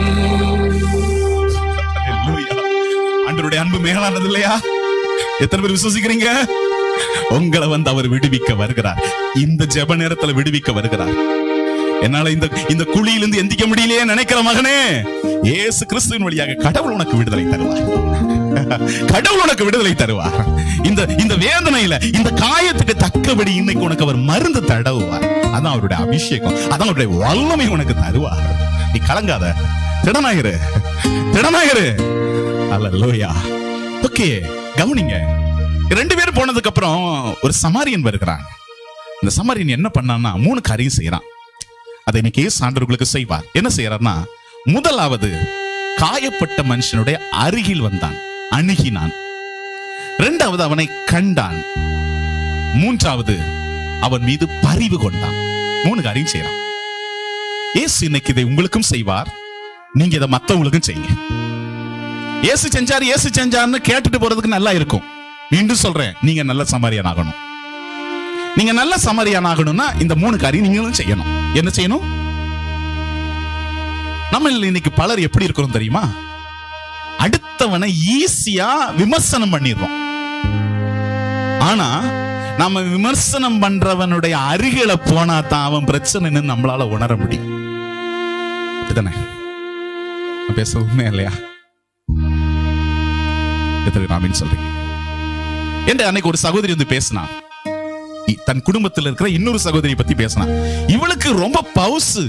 Hallelujah. ஆண்டவருடைய அன்பு மேலானது இல்லையா எத்தனை பேர் விசுவசிக்கிறீங்க உங்களை வந்து அவர் விடுவிக்க வருகிறார் இந்த ஜெப நேரத்துல விடுவிக்க வருகிறார் என்னால இந்த இந்த குழியிலிருந்து எந்திக்க முடியலையே நினைக்கிற மகனே இயேசு கிறிஸ்துவின் வழியாக கடவுள் உனக்கு விடுதலை தருவார் கடவுள் உனக்கு விடுதலை தருவார் இந்த இந்த வேதனையில இந்த காயத்துக்கு தக்கபடி இன்னைக்கு உனக்கு அவர் மருந்து தடவுவார் அதான் அவருடைய அபிஷேகம் அதான் அவருடைய வல்லமை உனக்கு தருவார் நீ கலங்காத திடனாயிரு திடனாயிரு அல்ல லோயா ஓகே கவனிங்க ரெண்டு பேரும் போனதுக்கு அப்புறம் ஒரு சமாரியன் வருகிறான் இந்த சமாரியன் என்ன பண்ணான்னா மூணு காரியம் செய்யறான் அதை இன்னைக்கு இயேசு ஆண்டவர்களுக்கு செய்வார் என்ன செய்யறார்னா முதலாவது காயப்பட்ட மனுஷனுடைய அருகில் வந்தான் அணுகினான் இரண்டாவது அவனை கண்டான் மூன்றாவது அவன் மீது பரிவு கொண்டான் மூணு காரியம் செய்யறான் இயேசு இன்னைக்கு இதை உங்களுக்கும் செய்வார் நீங்க இதை மத்தவங்களுக்கும் செய்யுங்க இயேசு செஞ்சாரு இயேசு செஞ்சாருன்னு கேட்டுட்டு போறதுக்கு நல்லா இருக்கும் மீண்டும் சொல்றேன் நீங்க நல்ல சமாரியான் ஆகணும் நீங்க நல்ல சமாரியான் ஆகணும்னா இந்த மூணு காரியம் நீங்களும் செய்யணும் என்ன செய்யணும் நம்ம இன்னைக்கு பலர் எப்படி இருக்கிறோம் தெரியுமா அடுத்தவனை ஈஸியா விமர்சனம் பண்ணிடுறோம் ஆனா நம்ம விமர்சனம் பண்றவனுடைய அருகில போனா தான் அவன் பிரச்சனைன்னு நம்மளால உணர முடியும் அப்படிதானே நான் பேச உண்மையா இல்லையா எத்தனை ராமின்னு சொல்றீங்க என்று அன்னைக்கு ஒரு சகோதரி வந்து பேசினா இ- தன் குடும்பத்தில் இருக்கிற இன்னொரு சகோதரி பத்தி பேசினா இவளுக்கு ரொம்ப பவுசு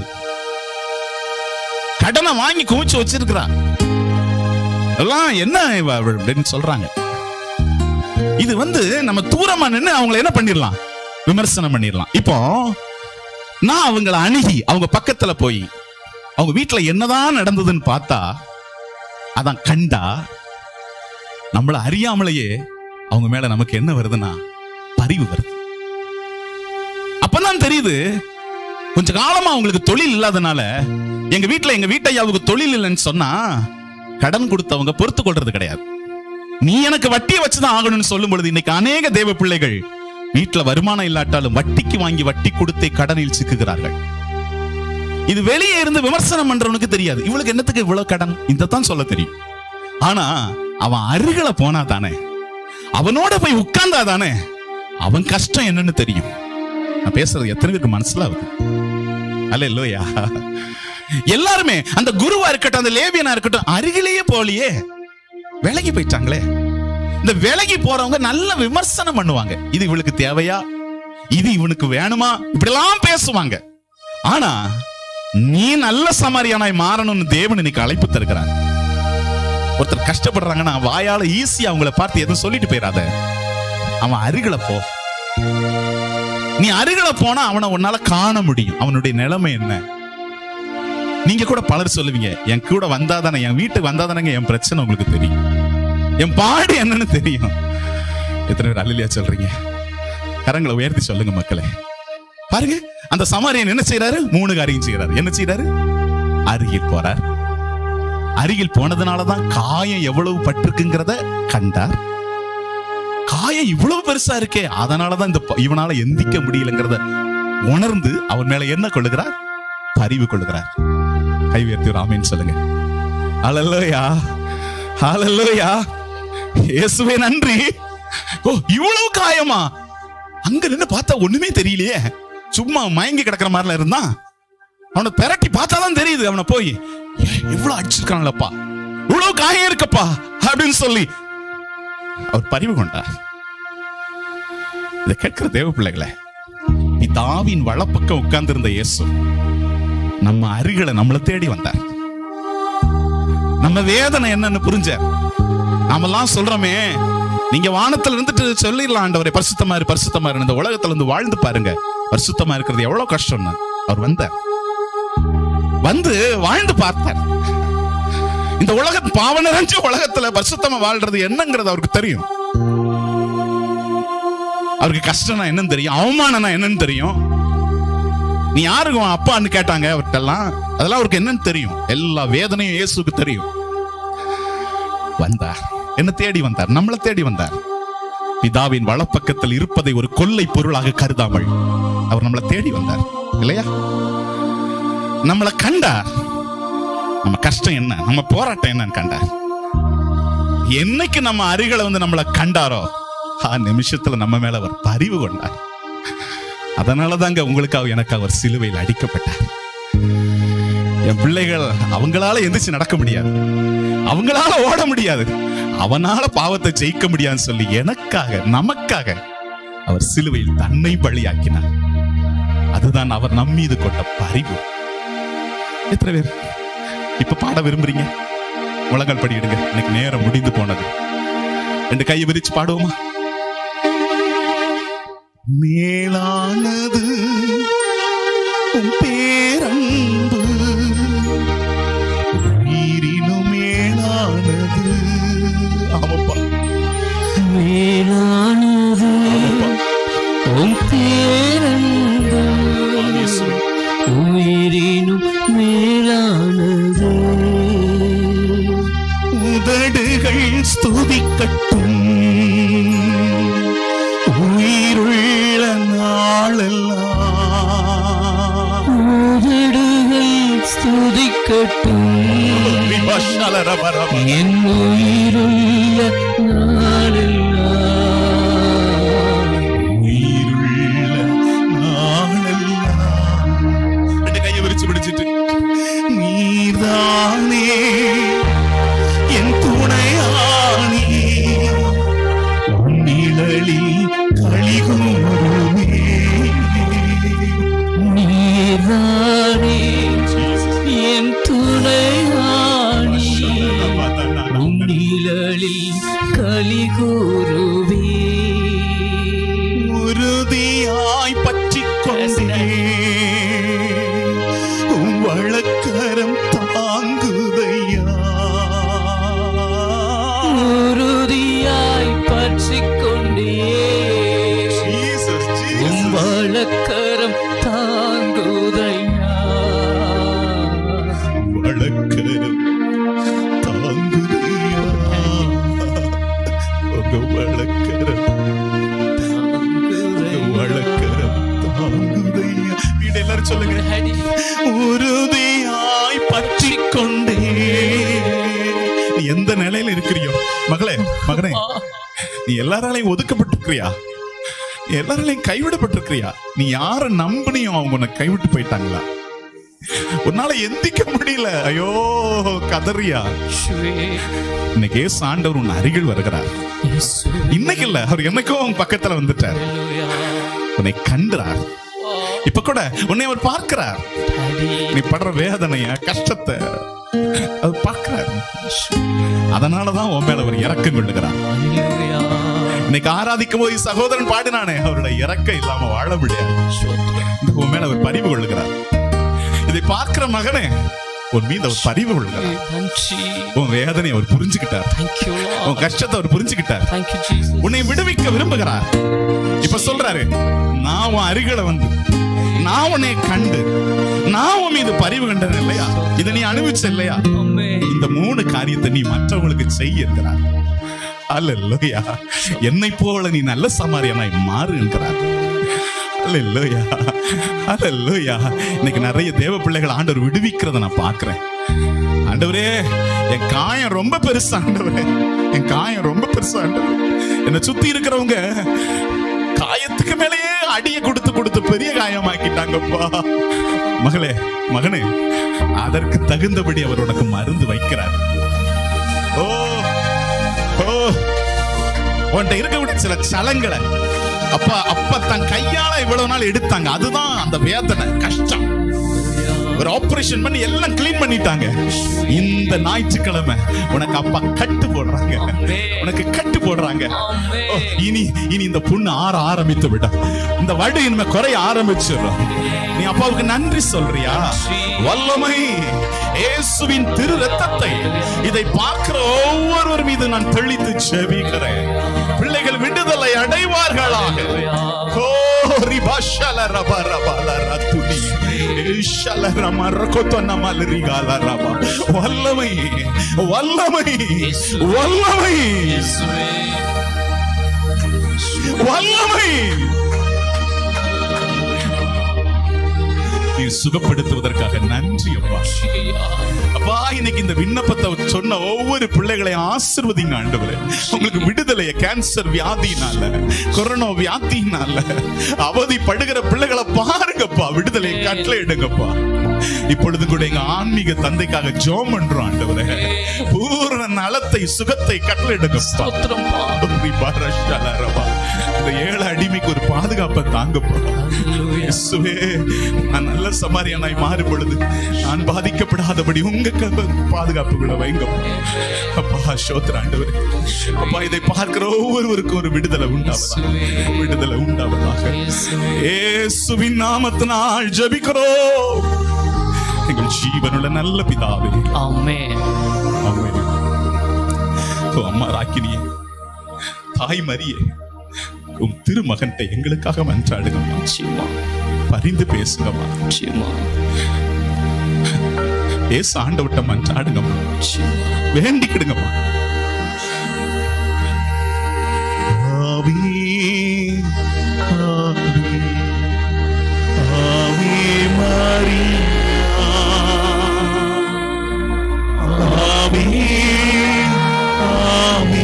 கடனை வாங்கி குமிச்சு வச்சிருக்கிறா எல்லாம் என்ன இவ அவள் அப்படின்னு சொல்றாங்க இது வந்து நம்ம தூரமா நின்னு அவங்கள என்ன பண்ணிடலாம் விமர்சனம் பண்ணிடலாம் இப்போ நான் அவங்கள அணுகி அவங்க பக்கத்துல போய் அவங்க வீட்டுல என்னதான் நடந்ததுன்னு பார்த்தா அதான் கண்டா நம்மள அறியாமலேயே அவங்க மேல நமக்கு என்ன வருதுன்னா பரிவு வருது அப்பதான் தெரியுது கொஞ்ச காலமா அவங்களுக்கு தொழில் இல்லாதனால எங்க வீட்டுல எங்க வீட்டையாவுக்கு தொழில் இல்லைன்னு சொன்னா கடன் கொடுத்தவங்க பொறுத்து கொள்றது கிடையாது நீ எனக்கு வட்டியை வச்சுதான் ஆகணும்னு சொல்லும் பொழுது இன்னைக்கு அநேக தேவ பிள்ளைகள் வீட்டுல வருமானம் இல்லாட்டாலும் வட்டிக்கு வாங்கி வட்டி கொடுத்தே கடனில் சிக்குகிறார்கள் இது வெளியே இருந்து விமர்சனம் பண்றவனுக்கு தெரியாது இவளுக்கு என்னத்துக்கு இவ்வளவு கடன் இந்த தான் சொல்ல தெரியும் ஆனா அவன் அருகில போனா தானே அவனோட போய் உட்கார்ந்தா தானே அவன் கஷ்டம் என்னன்னு தெரியும் நான் பேசுறது எத்தனை பேருக்கு மனசுலாவது அல்ல இல்லையா எல்லாருமே அந்த குருவா இருக்கட்டும் அந்த லேபியனா இருக்கட்டும் அருகிலேயே போலியே விலகி போயிட்டாங்களே இந்த விலகி போறவங்க நல்ல விமர்சனம் பண்ணுவாங்க இது இவளுக்கு தேவையா இது இவனுக்கு வேணுமா இப்படிலாம் பேசுவாங்க ஆனா நீ நல்ல சமாரியானாய் மாறணும்னு தேவன் இன்னைக்கு அழைப்பு தருகிறார் ஒருத்தர் கஷ்டப்படுறாங்கன்னா வாயால ஈஸியா அவங்கள பார்த்து எதுவும் சொல்லிட்டு போயிடாத அவன் அருகில போ நீ அருகில போனா அவனை உன்னால காண முடியும் அவனுடைய நிலைமை என்ன நீங்க கூட பலர் சொல்லுவீங்க என் கூட வந்தாதானே என் வீட்டுக்கு வந்தாதானங்க என் பிரச்சனை உங்களுக்கு தெரியும் என் பாடு என்னன்னு தெரியும் எத்தனை பேர் அல்லையா சொல்றீங்க கரங்களை உயர்த்தி சொல்லுங்க மக்களே பாருங்க அந்த சமாரியன் என்ன செய்யறாரு மூணு காரியம் செய்யறாரு என்ன செய்யறாரு அருகில் போறார் அருகில் போனதுனாலதான் காயம் எவ்வளவு பட்டிருக்குங்கிறத கண்டார் காயம் இவ்வளவு பெருசா இருக்கே அதனாலதான் இந்த ப- இவனால எந்திக்க முடியலங்கிறத உணர்ந்து அவன் மேல என்ன கொள்ளுகிறார் பரிவு கொள்ளுகிறார் கை உயர்த்தி ஒரு ஆமீன் சொல்லுங்க ஹalleluya ஹalleluya இயேசுவே நன்றி ஓ இவ்வளவு காயமா அங்க நின்னு பார்த்தா ஒண்ணுமே தெரியலையே சும்மா மயங்கி கிடக்குற மாதிரில இருந்தான் அவனை பெரட்டி பார்த்தாதான் தெரியுது அவனை போய் "ஏய், இவ்வளவு அடிச்சிருக்கான்லப்பா இவ்வளவு காயம் இருக்கப்பா அப்படின்னு சொல்லி அவர் பரிவு கொண்டார் இதை கேட்கிற தேவ பிள்ளைகளே பிதாவின் வலப்பக்கம் உட்கார்ந்திருந்த இயேசு நம்ம அருகில நம்மளை தேடி வந்தார் நம்ம வேதனை என்னன்னு புரிஞ்ச நாமெல்லாம் சொல்றோமே நீங்க வானத்துல இருந்துட்டு சொல்லிடலாம் ஆண்டவரே பரிசுத்தமா இரு பரிசுத்தமா இரு இந்த உலகத்துல இருந்து வாழ்ந்து பாருங்க பரிசுத்தமா இருக்கிறது எவ்வளவு கஷ்டம்னு அவர் வந்தார் வந்து வாழ்ந்து பார்த்தார் இந்த உலக பாவ நிறைஞ்ச உலகத்துல பரிசுத்தமா வாழ்றது என்னங்கிறது அவருக்கு தெரியும் அவருக்கு கஷ்டம்னா என்னன்னு தெரியும் அவமானம்னா என்னன்னு தெரியும் நீ யாருக்கு உன் அப்பான்னு கேட்டாங்க அவர்கிட்டலாம் அதெல்லாம் அவருக்கு என்னன்னு தெரியும் எல்லா வேதனையும் இயேசுக்கு தெரியும் வந்தார் என்ன தேடி வந்தார் நம்மளை தேடி வந்தார் பிதாவின் வலப்பக்கத்தில் இருப்பதை ஒரு கொள்ளை பொருளாக கருதாமல் அவர் நம்மளை தேடி வந்தார் இல்லையா நம்மளை கண்டார் நம்ம கஷ்டம் என்ன நம்ம போராட்டம் என்னன்னு கண்டார் என்னைக்கு நம்ம அருகில வந்து நம்மளை கண்டாரோ ஆ நிமிஷத்துல நம்ம மேல அவர் பரிவு கொண்டார் அதனாலதாங்க உங்களுக்காக எனக்கு அவர் சிலுவையில் அடிக்கப்பட்டார் என் பிள்ளைகள் அவங்களால எந்திரிச்சு நடக்க முடியாது அவங்களால ஓட முடியாது அவனால பாவத்தை ஜெயிக்க முடியாதுன்னு சொல்லி எனக்காக நமக்காக அவர் சிலுவையில் தன்னை பலியாக்கினார் அதுதான் அவர் நம் மீது கொண்ட பரிவு எத்தனை பேர் இப்ப பாட விரும்புறீங்க முழங்கால் படியிடுங்க இன்னைக்கு நேரம் முடிந்து போனது ரெண்டு கையை விரிச்சு பாடுவோமா மேலானது உம் பேரன்பு உயிரினும் மேலானது ஆமாப்பா மேலானது ஆமாப்பா உம் பேரன்பு இயேசுவே. உயிரினும் மேலானது உதடுகள் ஸ்துதிக்கட்டும் உயிருள்ள நாளெல்லாம் உதடுகள் ஸ்துதிக்கட்டும் விபஷலரபரப. என் உயிருள்ள நாளெல்லாம் உயிருள்ள நாளெல்லாம். ரெண்டு கையை விரிச்சு பிடிச்சிட்டு நீதானே என் துணையானி நிழலில் கழிகூறுமே நீதானே என் துணையாணி உன் நிழலில் களி கூறுவே உறுதியாய் பற்றிக் கொண்டே உம் வழக்கரம் தாங்குதையா உறுதியாய் பற்றிக் கொண்டே Jesus, உம் Jesus. வழக்கரம் தாங்குதையா வழக்கரம் தாங்குதையா உங்க வழக்கரம் உங்க வழக்கரம் தாங்குதையா வீடு எல்லாரும் சொல்லுங்க உறுதியாய் பற்றிக் கொண்டே நீ எந்த நிலையில இருக்கிறியோ மகளே மகனே நீ எல்லாராலையும் ஒதுக்கப்பட்டிருக்கிறியா நீ எல்லாராலையும் கைவிடப்பட்டிருக்கிறியா நீ யார நம்பினியோ அவங்க உன்னை கைவிட்டு போயிட்டாங்களா உன்னால எந்திக்க முடியல ஐயோ கதறியா இன்னைக்கு ஏசு ஆண்டவர் உன் அருகில் வருகிறார் இன்னைக்கு இல்ல அவர் என்னைக்கும் உன் பக்கத்துல வந்துட்டார் உன்னை கண்டுறார் இப்ப கூட உன்னை அவர் பார்க்கிறார் நீ படுற வேதனைய கஷ்டத்தை அது பார்க்கிறார் அதனாலதான் உன் மேல அவர் இறக்கம் கொள்ளுகிறார் இன்னைக்கு ஆராதிக்கும் போது சகோதரன் பாடினானே அவருடைய இறக்கம் இல்லாம வாழ முடியாது இந்த உன் மேல அவர் பரிவு கொள்ளுகிறார் இதை பார்க்கிற மகனே உன் மீது அவர் பரிவு கொள்ளுகிறார் நன்றி உன் வேதனை அவர் புரிஞ்சுக்கிட்டார் தேங்க்யூ உன் கஷ்டத்தை அவர் புரிஞ்சுக்கிட்டார் தேங்க்யூ ஜீசஸ் உன்னை விடுவிக்க விரும்புகிறார் இப்ப சொல்றாரு நான் உன் அருகில வந்து நான் உன்னை கண்டு நான் உன் மீது பரிவு கண்டேன் இல்லையா இதை நீ அனுபவிச்ச இல்லையா ஆமென் இந்த மூணு காரியத்தை நீ மற்றவங்களுக்கு செய்ய இருக்கிறார் அல்லையா என்னை போல நீ நல்ல சமாரியனாய் மாறு என்கிறார் அல்லையா அல்லையா இன்னைக்கு நிறைய தேவ பிள்ளைகள் ஆண்டவர் விடுவிக்கிறத நான் பார்க்கிறேன் ஆண்டவரே என் காயம் ரொம்ப பெருசு ஆண்டவரே என் காயம் ரொம்ப பெருசு ஆண்டவரே என்னை சுத்தி இருக்கிறவங்க காயத்துக்கு மேலேயே அடியை கொடுத்து கொடுத்து பெரிய காயமாக்கிட்டாங்கப்பா மகளே மகனே அதற்கு தகுந்தபடி அவர் உனக்கு மருந்து வைக்கிறார் ஓ ஓ உன்கிட்ட இருக்கக்கூடிய சில சலங்களை அப்பா அப்பா தன் கையால இவ்வளவு நாள் எடுத்தாங்க அதுதான் அந்த வேதனை கஷ்டம் ஒரு ஆபரேஷன் பண்ணி எல்லாம் க்ளீன் பண்ணிட்டாங்க இந்த ஞாயிற்றுக்கிழமை உனக்கு அப்பா கட்டு போடுறாங்க உனக்கு கட்டு போடுறாங்க ஓ, இனி இனி இந்த புண்ணு ஆற ஆரம்பித்து விடும் இந்த வடு இனிமே குறைய ஆரம்பிச்சிடும் நீ அப்பாவுக்கு நன்றி சொல்றியா வல்லமை இயேசுவின் திரு ரத்தத்தை இதை பார்க்கிற ஒவ்வொருவர் மீது நான் தெளித்து செபிக்கிறேன் பிள்ளைகள் விடுதலை அடைவார்களாக கோரி பாஷல ரப ரப ல ரத்துனி. ஈஷல ரம ரகொத்தொன்ன மலரி கால ரப. வல்லமை வல்லமை வல்லமை வல்லமை நீ சுகப்படுத்துவதற்காக நன்றி அப்பா அப்பா இன்னைக்கு இந்த விண்ணப்பத்தை சொன்ன ஒவ்வொரு பிள்ளைகளை ஆசிர்வதிங்க ஆண்டவரே உங்களுக்கு விடுதலைய கேன்சர் வியாதினால கொரோனா வியாதினால அவதிப்படுகிற பிள்ளைகளை பாருங்கப்பா விடுதலையை கட்டளை எடுங்கப்பா இப்பொழுது கூட எங்க ஆன்மீக தந்தைக்காக ஜோம் பண்றோம் ஆண்டவரே பூரண நலத்தை சுகத்தை கட்டளை எடுங்கப்பா இந்த ஏழை அடிமைக்கு ஒரு பாதுகாப்பை தாங்கப்பா இயேசுவே நான் நல்ல நல்ல சமாரியானாய் மாறும் பொழுது நான் பாதிக்கப்படாதபடி உங்க க- பாதுகாப்புக்குள்ள வைங்க அப்பா சோத்திர ஆண்டவரே அப்பா இதை பார்க்கிற ஒவ்வொருவருக்கும் ஒரு விடுதலை உண்டாவதாக விடுதலை உண்டாவதாக இயேசுவின் நாமத்தினால் ஜெபிக்கிறோம் எங்கள் ஜீவனுள்ள நல்ல பிதாவே ஆமென் ஆமென். ஓ அம்மா ராக்கினியே தாய் மரியே உம் திருமகன்கிட்ட எங்களுக்காக மன்றாடுங்கம்மா நிச்சயமா பரிந்து பேசுங்கம்மா நிச்சயமா ஏசு ஆண்டவட்ட மன்றாடுங்கம்மா நிச்சயமா வேண்டிக்கிடுங்கம்மா ஆவி, ஆவி, ஆவி மரியா. ஆவி, ஆவி,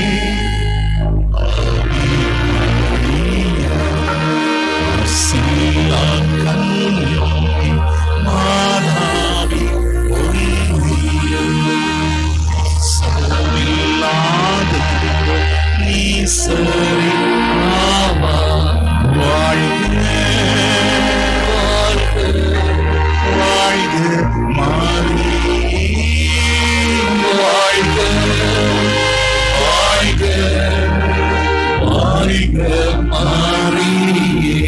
சில்லா கண்ணி மாதாவி இல்லாத நீ சரி வாழ்க வாழ்க மாறி வாழ்க வாழ்க வாழ்க மாறியே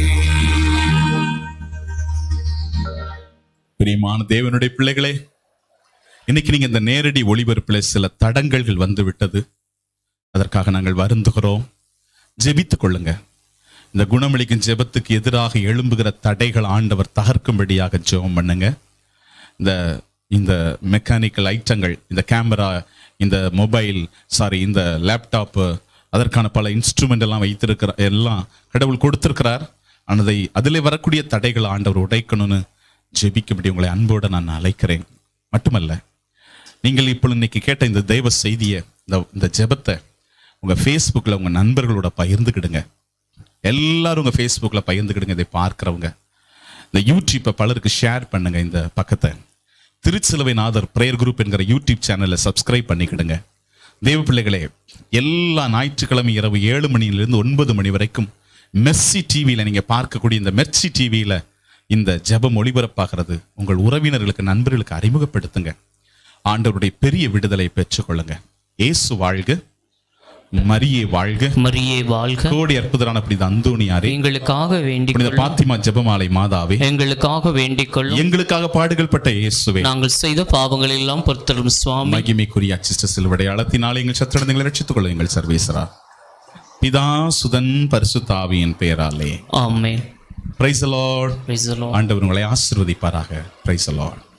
பிரியமான தேவனுடைய பிள்ளைகளே இன்னைக்கு நீங்க இந்த நேரடி ஒளிபரப்பில் சில தடங்கல்கள் வந்து விட்டது அதற்காக நாங்கள் வருந்துகிறோம் ஜெபித்துக் கொள்ளுங்க இந்த குணமளிக்கும் ஜெபத்துக்கு எதிராக எழும்புகிற தடைகள் ஆண்டவர் தகர்க்கும்படியாக ஜெபம் பண்ணுங்க இந்த இந்த மெக்கானிக்கல் ஐட்டங்கள் இந்த கேமரா இந்த மொபைல் சாரி இந்த லேப்டாப்பு அதற்கான பல இன்ஸ்ட்ருமெண்ட் எல்லாம் வைத்திருக்கிற எல்லாம் கடவுள் கொடுத்திருக்கிறார் அதை அதில் வரக்கூடிய தடைகளை ஆண்டவர் உடைக்கணும்னு ஜெபிக்கும்படி உங்களை அன்போடு நான் அழைக்கிறேன் மட்டுமல்ல நீங்கள் இப்போ இன்னைக்கு கேட்ட இந்த தெய்வ செய்தியை இந்த இந்த ஜெபத்தை உங்க ஃபேஸ்புக்கில் உங்க நண்பர்களோட பகிர்ந்துக்கிடுங்க எல்லாரும் உங்க ஃபேஸ்புக்கில் பகிர்ந்துக்கிடுங்க இதை பார்க்குறவங்க இந்த யூடியூப்பை பலருக்கு ஷேர் பண்ணுங்க இந்த பக்கத்தை திருச்சிலுவை நாதர் பிரேயர் குரூப் என்கிற யூடியூப் சேனலை சப்ஸ்கிரைப் பண்ணிக்கிடுங்க தேவ பிள்ளைகளே எல்லா ஞாயிற்றுக்கிழமை இரவு ஏழு மணியிலிருந்து ஒன்பது மணி வரைக்கும் மெர்சி டிவியில் நீங்க பார்க்கக்கூடிய இந்த மெர்சி டிவியில் இந்த ஜெபம் ஒளிபரப்பாகிறது உங்கள் உறவினர்களுக்கு நண்பர்களுக்கு அறிமுகப்படுத்துங்க ஆண்டவருடைய பெரிய விடுதலை பெற்றுக்கொள்ளுங்க இயேசு வாழ்க மரியே வாழ்க மரியே வாழ்க கோடி அற்புதரான புனித அந்தோணியாரே எங்களுக்காக வேண்டிக் புனித கொள்ளும். பாத்திமா ஜெபமாலை மாதாவே எங்களுக்காக வேண்டிக் கொள்ளும் எங்களுக்காக பாடுகள் பட்ட இயேசுவே நாங்கள் செய்த பாவங்கள் எல்லாம் பொறுத்தரும் சுவாமி மகிமைக்குரிய அச்சிஷ்ட சிலுவடைய அளத்தினாலே எங்கள் சத்திரங்களை ரட்சித்துக் கொள்ள எங்கள் சர்வேசரா பிதா சுதன் பரிசுத்தாவியின் பெயராலே amen praise Lord Praise the Lord. ஆண்டவர் உங்களை ஆசீர்வதிப்பாராக பிரைஸ் லார்ட்